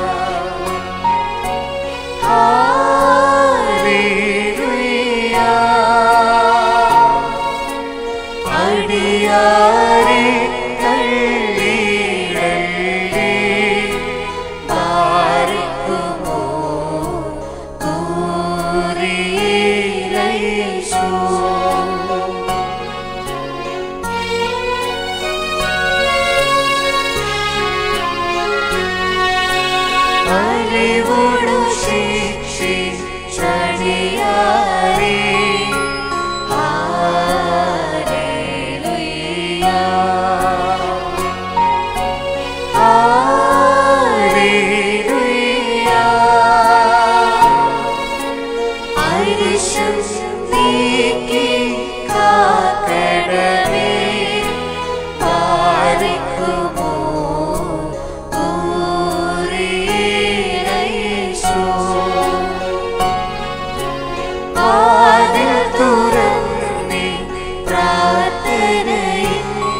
അറിവുടു ശിക്ഷിച്ചടിയാരേ തുറന്നി പ്രാർത്ഥനയിൽ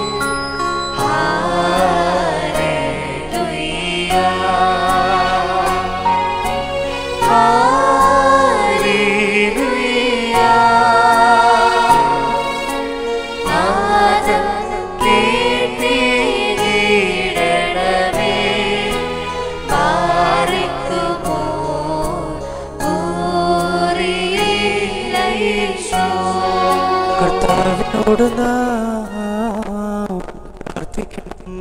കർത്താവിനോട് നാം പ്രാർത്ഥിക്കണം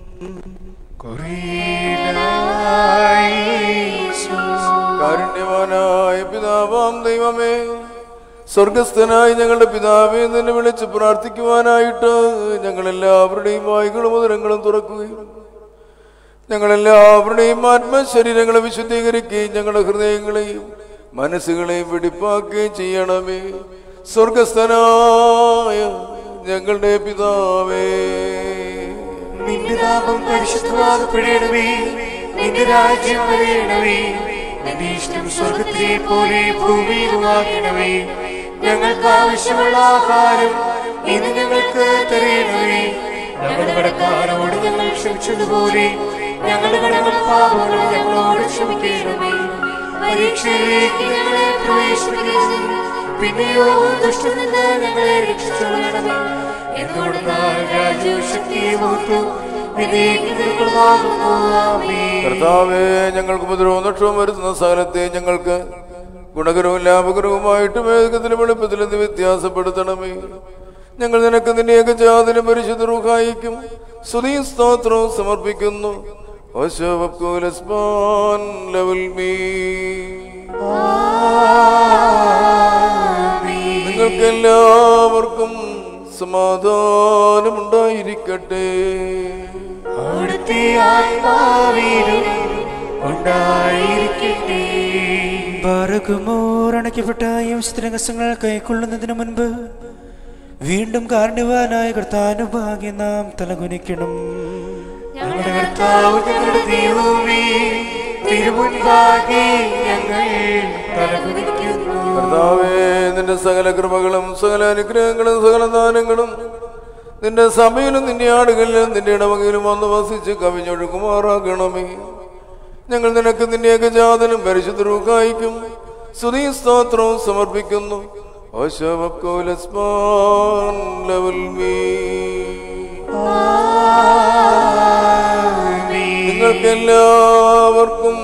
കാരുണ്യവാനായ പിതാവാം ദൈവമേ സ്വർഗസ്ഥനായി ഞങ്ങളുടെ പിതാവെ നിന്നെ വിളിച്ച് പ്രാർത്ഥിക്കുവാനായിട്ട് ഞങ്ങളെല്ലാവരുടെയും വായികളും ഉദരങ്ങളും തുറക്കുകയും ഞങ്ങളെല്ലാവരുടെയും ആത്മശരീരങ്ങളെ വിശുദ്ധീകരിക്കുകയും ഞങ്ങളുടെ ഹൃദയങ്ങളെയും മനസ്സുകളെയും വെടിപ്പാക്കുകയും ചെയ്യണമേ സ്വർഗസ്ഥനായ ഞങ്ങളുടെ പിതാവേ നിന്റെ നാമം പരിശുദ്ധമാകപ്പെടണമേ നിന്റെ രാജ്യം വരയണമേ നിന്റെ ഇഷ്ടം സ്വർഗത്തിലെ പോലെ ഭൂമിയിലുമാകണമേ ഞങ്ങൾക്ക് ആവശ്യമുള്ള ആഹാരം ഇന്ന് ഞങ്ങൾക്ക് തരയണമേ ഞങ്ങളുടെ കടക്കാരോട് ഞങ്ങൾ ക്ഷമിച്ചതുപോലെ ഞങ്ങളുടെ കടങ്ങൾ പാപങ്ങൾ ഞങ്ങളോട് ക്ഷമിക്കണമേ പരീക്ഷയിലേക്ക് ഞങ്ങളെ പ്രവേശിപ്പിക്കരുത് പിന്നെയോ ദുഷ്ടനിൽ നിന്ന് ഞങ്ങളെ രക്ഷിച്ചുകൊള്ളണമേ എന്തുകൊണ്ടെന്നാൽ രാജ്യവും ശക്തിയും ഓർത്തു കർത്താവേ ഞങ്ങൾക്ക് ഉപദ്രവവും നഷ്ടവും വരുത്തുന്ന സകലത്തെ ഞങ്ങൾക്ക് ഗുണകരവും ലാഭകരവുമായിട്ട് വേഗത്തിലും എളുപ്പത്തിലും നീ വ്യത്യാസപ്പെടുത്തണമേ ഞങ്ങൾ നിനക്ക് നിന്റെ ഏകജാതിനും പരിശുദ്ധ റൂഹായിക്കും സ്തുതിയും സ്തോത്രവും സമർപ്പിക്കുന്നു ഓശോ വക്കൂലസ്മാൻ ലെവൽ മീ നിങ്ങൾക്ക് എല്ലാവർക്കും സമാധാനമുണ്ടായിരിക്കട്ടെ അവിടുത്തെ ആത്മാവിലും ഉണ്ടായിരിക്കട്ടെ ഭാരകുമോറണയ്ക്കപ്പെട്ട യംശരഹസ്യങ്ങൾ കൈക്കൊള്ളുന്നതിന് മുൻപ് വീണ്ടും കാരണവാനായ കർത്താനുഭാഗ്യ നാം തലകുനിക്കണം ഞങ്ങളുടെ കർത്താവ് ഞങ്ങളുടെ ദൈവമേ തിരുമുൻപാകെ ഞങ്ങൾ തലകുനിക്കുന്നു കർത്താവേ നിന്റെ സകല കൃപകളും സകല അനുഗ്രഹങ്ങളും സകല ദാനങ്ങളും നിന്റെ സഭയിലും നിന്റെ ആടുകളിലും നിന്റെ ഇടവകയിലും വന്ന് വസിച്ച് കവിഞ്ഞൊഴുകുമാറാകണമേ ഞങ്ങൾ നിനക്ക് നിന്റെ ഏകജാതനും പരിശുദ്ധ റൂഹായിക്കും സ്തുതി സ്തോത്രവും സമർപ്പിക്കുന്നു ഓശോവക്കോലസ്മാൻ ലെവൽ മീ നിങ്ങൾക്ക് എല്ലാവർക്കും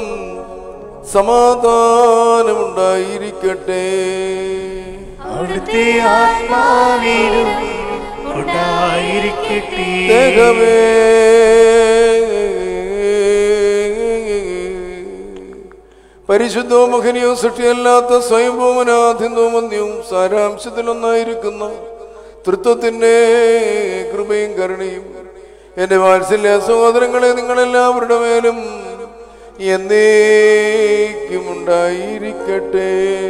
സമാധാനമുണ്ടായിരിക്കട്ടെ അവിടുത്തെ ആത്മാവിലും ഉണ്ടായിരിക്കട്ടെ ദേഹമേ പരിശുദ്ധവും മഹനീയവും സൃഷ്ടിയല്ലാത്ത സ്വയംഭൂമനാധിന്യവും വന്യവും സാരാംശത്തിലൊന്നായിരിക്കുന്ന തൃത്വത്തിന്റെ കൃപയും കരുണയും എന്റെ വാത്സല്യ സഹോദരങ്ങളെ നിങ്ങളെല്ലാവരുടെ മേലും എന്നേക്കും ഉണ്ടായിരിക്കട്ടെ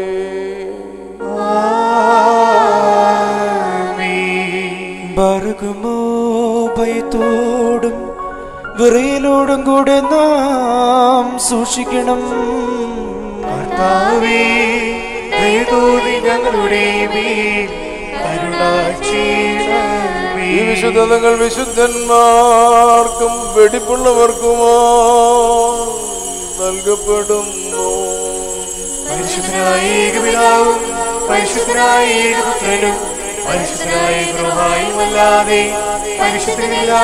ഭാരകുമോ ഭയത്തോടും വിറയിലോടും കൂടെ നാം സൂക്ഷിക്കണം കർത്താവേ ദയതോന്നി ഞങ്ങളുടെ മേൽ കരുണ ചെയ്യണമേ ഈ വിശുദ്ധതകൾ വിശുദ്ധന്മാർക്കും വെടിപ്പുള്ളവർക്കുമാ നൽകപ്പെടുന്നു പരിശുദ്ധനായ ഏകപിതാവും പരിശുദ്ധനായ ഏകപുത്രനും പരിശുദ്ധനായ ഗൃഹായും അല്ലാതെ പരിശുദ്ധനില്ല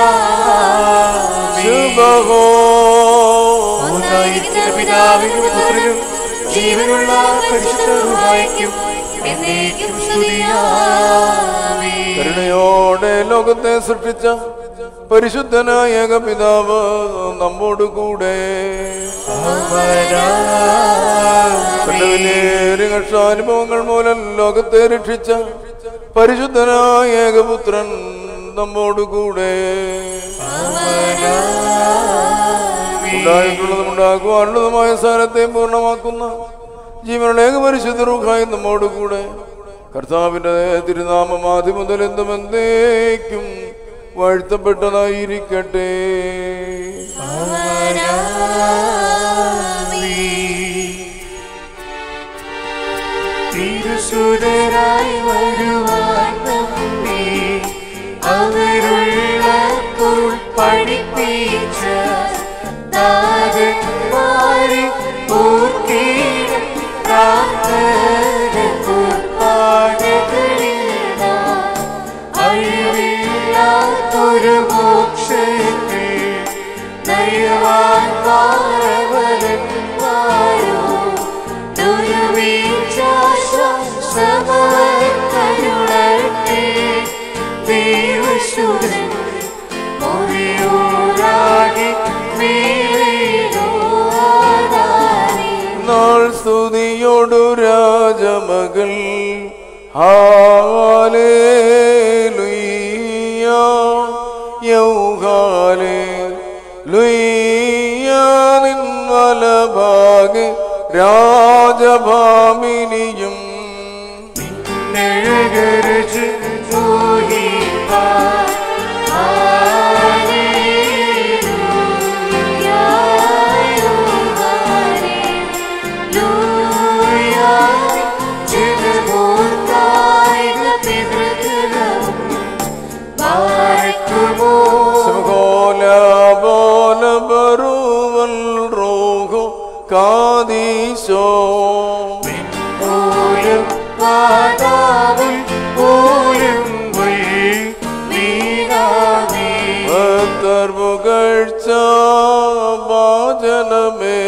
ശുഭഹോ ഒന്നായിരിക്കുന്ന പിതാവിനും പുത്രനും ജീവനുള്ള പരിശുദ്ധ റുഹായ്ക്കും എന്നേക്കും സ്തുതിയാമേ കരുണയോടെ ലോകത്തെ സൃഷ്ടിച്ച പരിശുദ്ധനായ ഏകപിതാവ് നമ്മോട് കൂടെ തന്റെ വിലയേറിയ കഷ്ടാനുഭവങ്ങൾ മൂലം ലോകത്തെ രക്ഷിച്ച പരിശുദ്ധനായ ഏകപുത്രൻ നമ്മോട് കൂടെ ഉണ്ടായിട്ടുള്ളതും ഉണ്ടാക്കുവാനുള്ളതുമായ സാരത്തെയും പൂർണ്ണമാക്കുന്ന ജീവനുള്ള ഏക പരിശുദ്ധ റൂഹായി നമ്മോട് കൂടെ കർത്താവിന്റെ തിരുനാമം ആദ്യം മുതൽ എന്തും എന്നേക്കും വാഴ്ത്തപ്പെട്ടതായിരിക്കട്ടെ തിരുസുതരായി വരുവാൻ നമ്മെ അവരുള്ളപ്പോൾ പഠിപ്പിച്ച താരന്മാരെ ഓർക്കേണം പ്രാർത്ഥന കുർബാനകളിൽ നാം അഴിവില്ലാത്തൊരു മോക്ഷത്തിൽ ദയവാൻ മാറവരന്മാരോ സമർക്കരുളട്ടെ ദേവസുരൻ ഒരേയോരാകെ മേലേതോ ആധാരേ നാൾ സ്തുതിയോടു രാജമകൾ ഹാലേ ലുയ്യ യൗഹാലേ ലുയ്യ നിൻ വലഭാഗ് രാജഭാമിനിയും നഴകരജ് മോഹിപ്പാൻ സമകോല ബോല ബറുവൽ റോഹോ കാദീശോ ഭക്തർ പുകഴ്ച വാചനമേ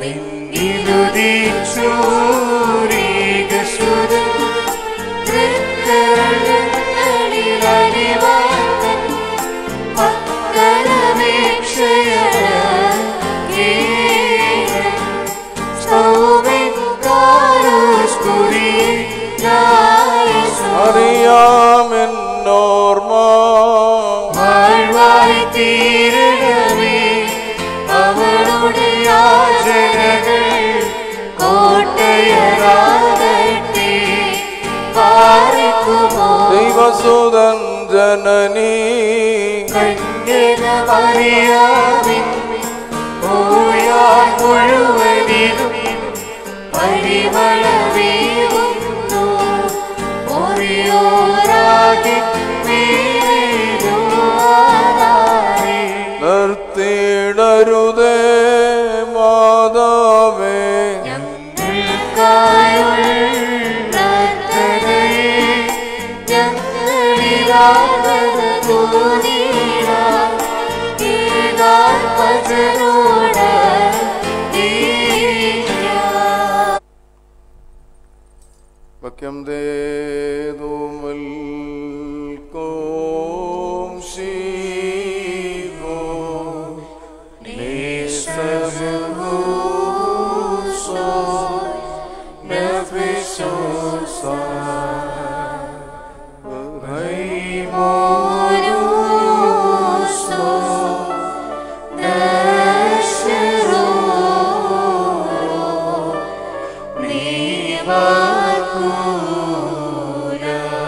അറിയാമെന്നോർമ്മ വാഴ്വായി തീരണമേ അവളുടെ യാചനകൾ കോട്ടയരാകട്ടെ പാറിക്കുമോ ദൈവസുതൻ ജനനീ കന്യകമറിയാമിൻ ഓയാൻ മുഴുവനിലും പരിമളമേകുന്നു ഒറിയോരാകെ വീരോ ആധാരേ നിർത്തിയിടരുതേ മാതാവേ വക്യം ദേതുമൽ കോം ശീവോ ും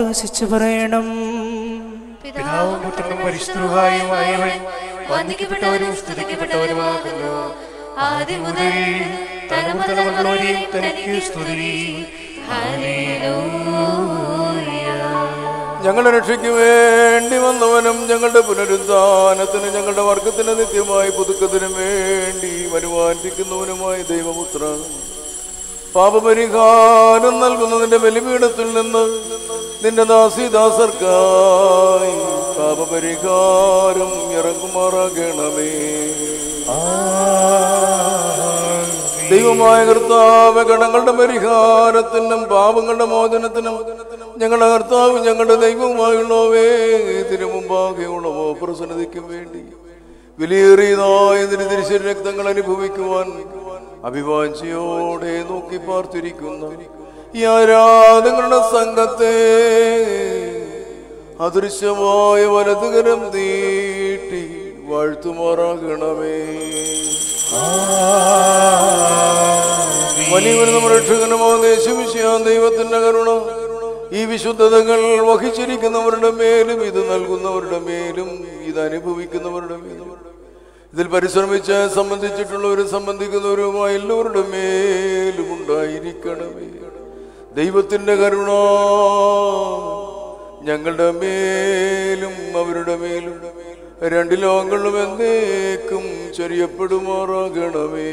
അട്ടഹസിച്ചു പറയണം പിതാവും പുത്രനും പരിശുദ്ധരുമായുമായവൻ വന്ദിക്കപ്പെട്ടവരും സ്തുതിക്കപ്പെട്ടവരുമാകുന്നു ആദ്യം മുതൽ തലമുറ തലമുറകളോടെയും തനിക്ക് സ്തുതി ഞങ്ങളുടെ രക്ഷയ്ക്ക് വേണ്ടി വന്നവനും ഞങ്ങളുടെ പുനരുദ്ധാനത്തിന് ഞങ്ങളുടെ വർഗത്തിന് നിത്യമായി പുതുക്കത്തിനും വേണ്ടി വരുവാനിരിക്കുന്നവനുമായ ദൈവപുത്ര പാപപരിഹാരം നൽകുന്നതിന്റെ ബലിപീഠത്തിൽ നിന്ന് നിന്റെ ദാസിദാസർക്കായി പാപപരിഹാരം ഇറങ്ങുമാറാകണമേ ദൈവമായ കർത്താവ് കടങ്ങളുടെ പരിഹാരത്തിനും പാപങ്ങളുടെ മോചനത്തിനും ഞങ്ങളുടെ കർത്താവ് ഞങ്ങളുടെ ദൈവവുമായുള്ളവേ തിരുമുമ്പാകെയുള്ളവോ പ്രസന്നതയ്ക്കും വേണ്ടി വിലയേറിയതായ നിന്റെ തിരിച്ചരി രക്തങ്ങൾ അനുഭവിക്കുവാൻ അഭിവാഞ്ചിയോടെ നോക്കി പാർത്തിരിക്കുന്ന ഈ ആരാധങ്ങളുടെ സംഘത്തെ അദൃശ്യമായ വലതുകരം നീട്ടി വാഴ്ത്തുമാറാകണമേ വലിയവനും നമ്മുടെ രക്ഷകനുമോ ദേശവിഷയാ ദൈവത്തിന്റെ കരുണ ഈ വിശുദ്ധതകൾ വഹിച്ചിരിക്കുന്നവരുടെ മേലും ഇത് നൽകുന്നവരുടെ മേലും ഇത് അനുഭവിക്കുന്നവരുടെ മേലും ഇതിൽ പരിശ്രമിച്ച് സംബന്ധിച്ചിട്ടുള്ളവരും സംബന്ധിക്കുന്നവരുമായ എല്ലാവരുടെ മേലും ഉണ്ടായിരിക്കണമേ ദൈവത്തിന്റെ കരുണ ഞങ്ങളുടെ മേലും അവരുടെ മേലും രണ്ട് ലോകങ്ങളിലും എന്നേക്കും ചൊരിയപ്പെടുമാറാകണമേ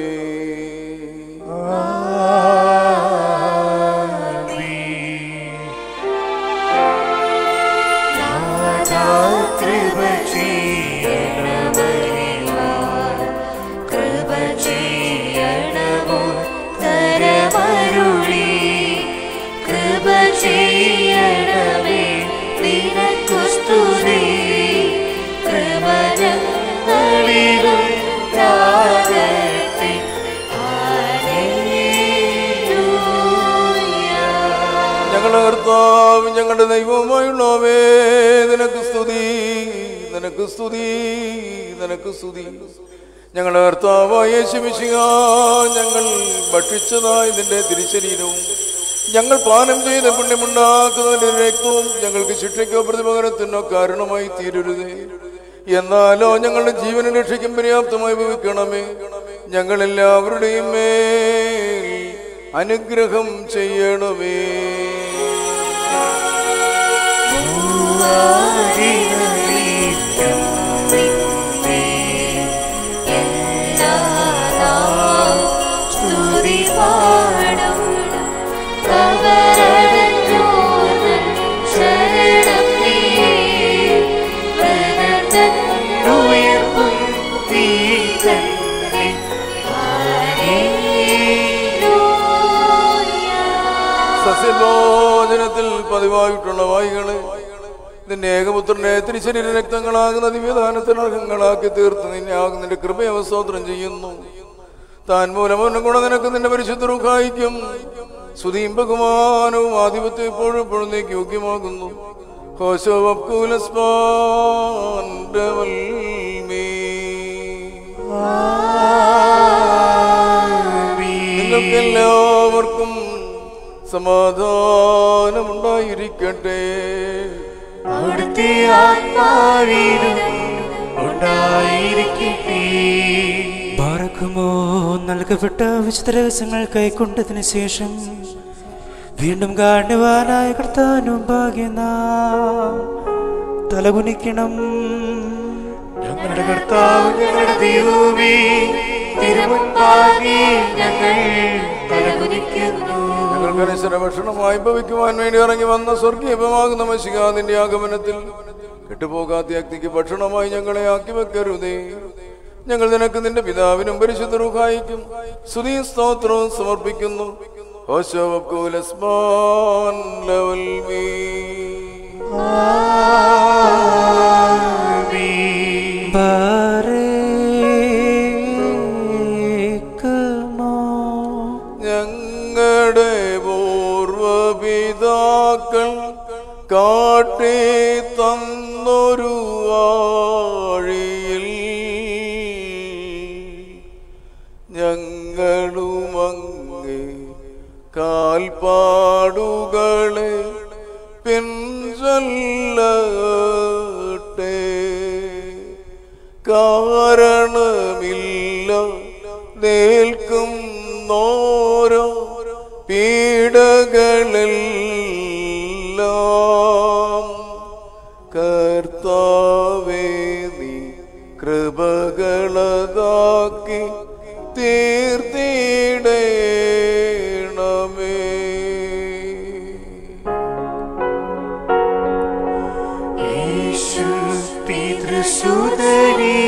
കൃപ ചെയ്യണമരിവാ കൃപ ചെയ്യണമോ തരമരുളി കൃപ ചെയ്യണമേ നിനക്കു സ്തുതി കൃപരങ്ങളിലും രാഗത്തിൽ ഞങ്ങളുടെ കർത്താവ് ഞങ്ങളുടെ ദൈവവുമായുള്ളവേ നിനക്ക് സ്തുതി നിനക്ക് സ്തുതി നിനക്ക് സ്തുതി ഞങ്ങളുടെ കർത്താവായ യേശുമിശിഹ ഞങ്ങൾ ഭക്ഷിച്ചതായി നിന്റെ തിരിശരീരവും ഞങ്ങൾ പാനം ചെയ്ത പുണ്യമുണ്ടാക്കുന്നതിന്റെ രക്തവും ഞങ്ങൾക്ക് ശിക്ഷയ്ക്കോ പ്രതിപകരത്തിനോ കാരണമായി തീരരുതേ എന്നാലോ ഞങ്ങളുടെ ജീവനും രക്ഷയ്ക്കും പര്യാപ്തമായി ഭവിക്കണമേ ഞങ്ങളെല്ലാവരുടെയും മേൽ അനുഗ്രഹം ചെയ്യണമേ സ്തുതി പാടും കവരടഞ്ഞോർവൻ ശരണം നീ വ്രതത്തന്നുയർപ്പും നീ തന്നെ സസ്യഭോജനത്തിൽ പതിവായിട്ടുള്ള വായികളെ നിന്റെ ഏകപുത്രന്റെ തിരിശരീര രക്തങ്ങളാകുന്ന ദിവ്യദാനത്തിന് അർഹങ്ങളാക്കി തീർത്ത് നിന്നെ ആകുന്ന നിന്റെ കൃപയെ സ്തോത്രം ചെയ്യുന്നു താൻ മൂലം അവന്റെ ഗുണം നിനക്ക് നിന്റെ പരിശുദ്ധ റുഖായിക്കും സ്തുതിയും ബഹുമാനവും ആധിപത്യം എപ്പോഴും എപ്പോഴും നീക്ക് യോഗ്യമാകുന്നു ഹോശോ നിങ്ങൾക്ക് എല്ലാവർക്കും സമാധാനമുണ്ടായിരിക്കട്ടെ അവിടുത്തെ ആത്മാവിനും ഉണ്ടായിരിക്കട്ടെ പാറക്കുമോ നൽകപ്പെട്ട വിശുദ്ധ രഹസ്യങ്ങൾ കൈക്കൊണ്ടതിന് ശേഷം വീണ്ടും കാണുവാനായ കർത്താനും ഭാഗ്യന തലകുനിക്കണം ഞങ്ങളുടെ കർത്താവ് ഞങ്ങളുടെ ദൈവമേ തിരുമുൻപാകെ ഞങ്ങൾ തലകുനിക്കുന്നു ഞങ്ങൾക്ക് അനുസര ഭക്ഷണമായി ഭവിക്കുവാൻ വേണ്ടി ഇറങ്ങി വന്ന സ്വർഗീയമാകുന്ന മഷികാതിന്റെ ആഗമനത്തിൽ കെട്ടുപോകാത്ത അഗ്നിക്ക് ഭക്ഷണമായി ഞങ്ങളെ ആക്കി വെക്കരുതേ ഞങ്ങൾ നിനക്ക് നിന്റെ പിതാവിനും പരിശുദ്ധ റുഹായിക്കും സ്തുതിയും സ്തോത്രവും സമർപ്പിക്കുന്നു ഓശോ വക്കൂലസ്മാൻ ലവൽ മീ ബാരേക്കുമോ ഞങ്ങളുടെ പൂർവപിതാക്കൾ കാട്ടി തന്നൊരു വാഴിയിൽ ഞങ്ങളുമങ്ങേ കാൽപ്പാടുകളെ പിന്തുടർന്നു നിൽക്കുന്നോരോ പീഡകളെല്ലാം കർത്താവേ നീ കൃപകളതാക്കി തീർത്തിടേണമേ യേശു പിതൃസുതനേ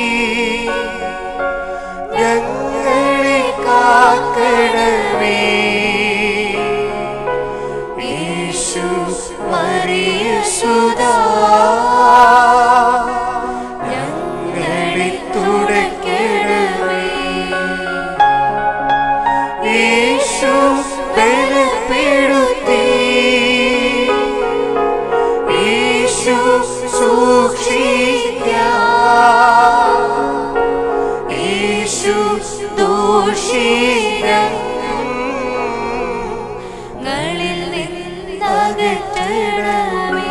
ഞങ്ങളെ കാക്കണമേ യേശു മറിയസുതാ ഞങ്ങളെ തുടയ്ക്കണമേ യേശു ബലപ്പെടുത്തി യേശു സൂക്ഷിക്ക യേശു ദോഷികളിൽ നിന്നകറ്റണമേ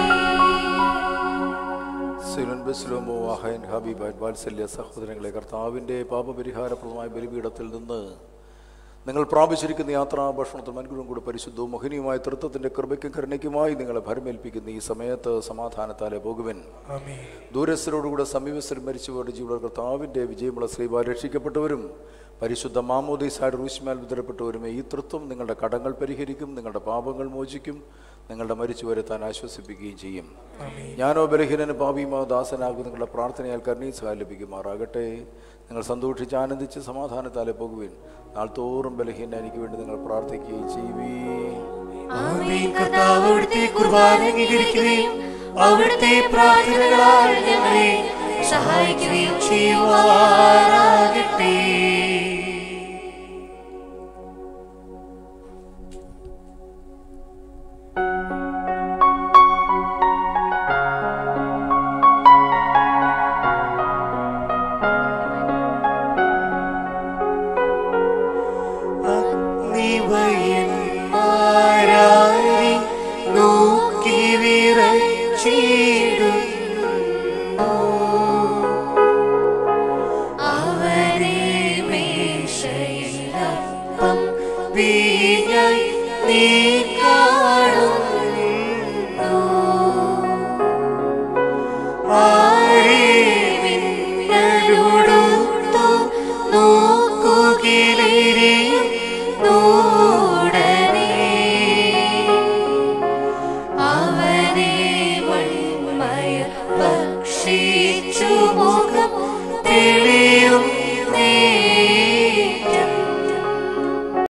സിലോൻ ബെസ്ലോമോ വാഹയൻ ഹബീബ് വാത്സല്യ സഹോദരങ്ങളെ കർത്താവിൻ്റെ പാപപരിഹാരപ്രദമായ ബലിപീഠത്തിൽ നിന്ന് നിങ്ങൾ പ്രാപിച്ചിരിക്കുന്ന യാത്രാ ഭക്ഷണത്തിൽ അനുഗ്രഹം കൂടെ പരിശുദ്ധവും മഹനീയമായ തൃത്വത്തിൻ്റെ കൃപയ്ക്കും കരുണയ്ക്കുമായി നിങ്ങളെ ഭരമേൽപ്പിക്കുന്ന ഈ സമയത്ത് സമാധാനത്താലെ പോകുവൻ ദൂരസ്ഥരോടുകൂടെ സമീപസ്ഥരും മരിച്ചുപോയ ജീവിത കർത്താവിൻ്റെ വിജയമുള്ള ശ്രീബാ രക്ഷിക്കപ്പെട്ടവരും പരിശുദ്ധ മാമോദീസായുടെ റൂശ്മാൽ വിതരപ്പെട്ടവരുമേ ഈ തൃത്വം നിങ്ങളുടെ കടങ്ങൾ പരിഹരിക്കും നിങ്ങളുടെ പാപങ്ങൾ മോചിക്കും നിങ്ങളുടെ മരിച്ചുവരെ താൻ ആശ്വസിപ്പിക്കുകയും ചെയ്യും ഞാനോ ബലഹീനന് പാപിയുമോ ദാസനാകും നിങ്ങളുടെ പ്രാർത്ഥനയാൽ കരുണയും സഹായം ലഭിക്കുമാറാകട്ടെ നിങ്ങൾ സന്തോഷിച്ച് ആനന്ദിച്ച് സമാധാനത്താലെ പോകുവിൻ നാൾ തോറും ബലഹീന എനിക്ക് വേണ്ടി നിങ്ങൾ പ്രാർത്ഥിക്കുകയും ചെയ്യുവീ ആമേൻ കർത്താവ് അവിടുത്തെ കുർബാന അംഗീകരിക്കുകയും അവിടുത്തെ പ്രാർത്ഥനകളാൽ ഞങ്ങളെ സഹായിക്കുകയും ചെയ്യുവാൻ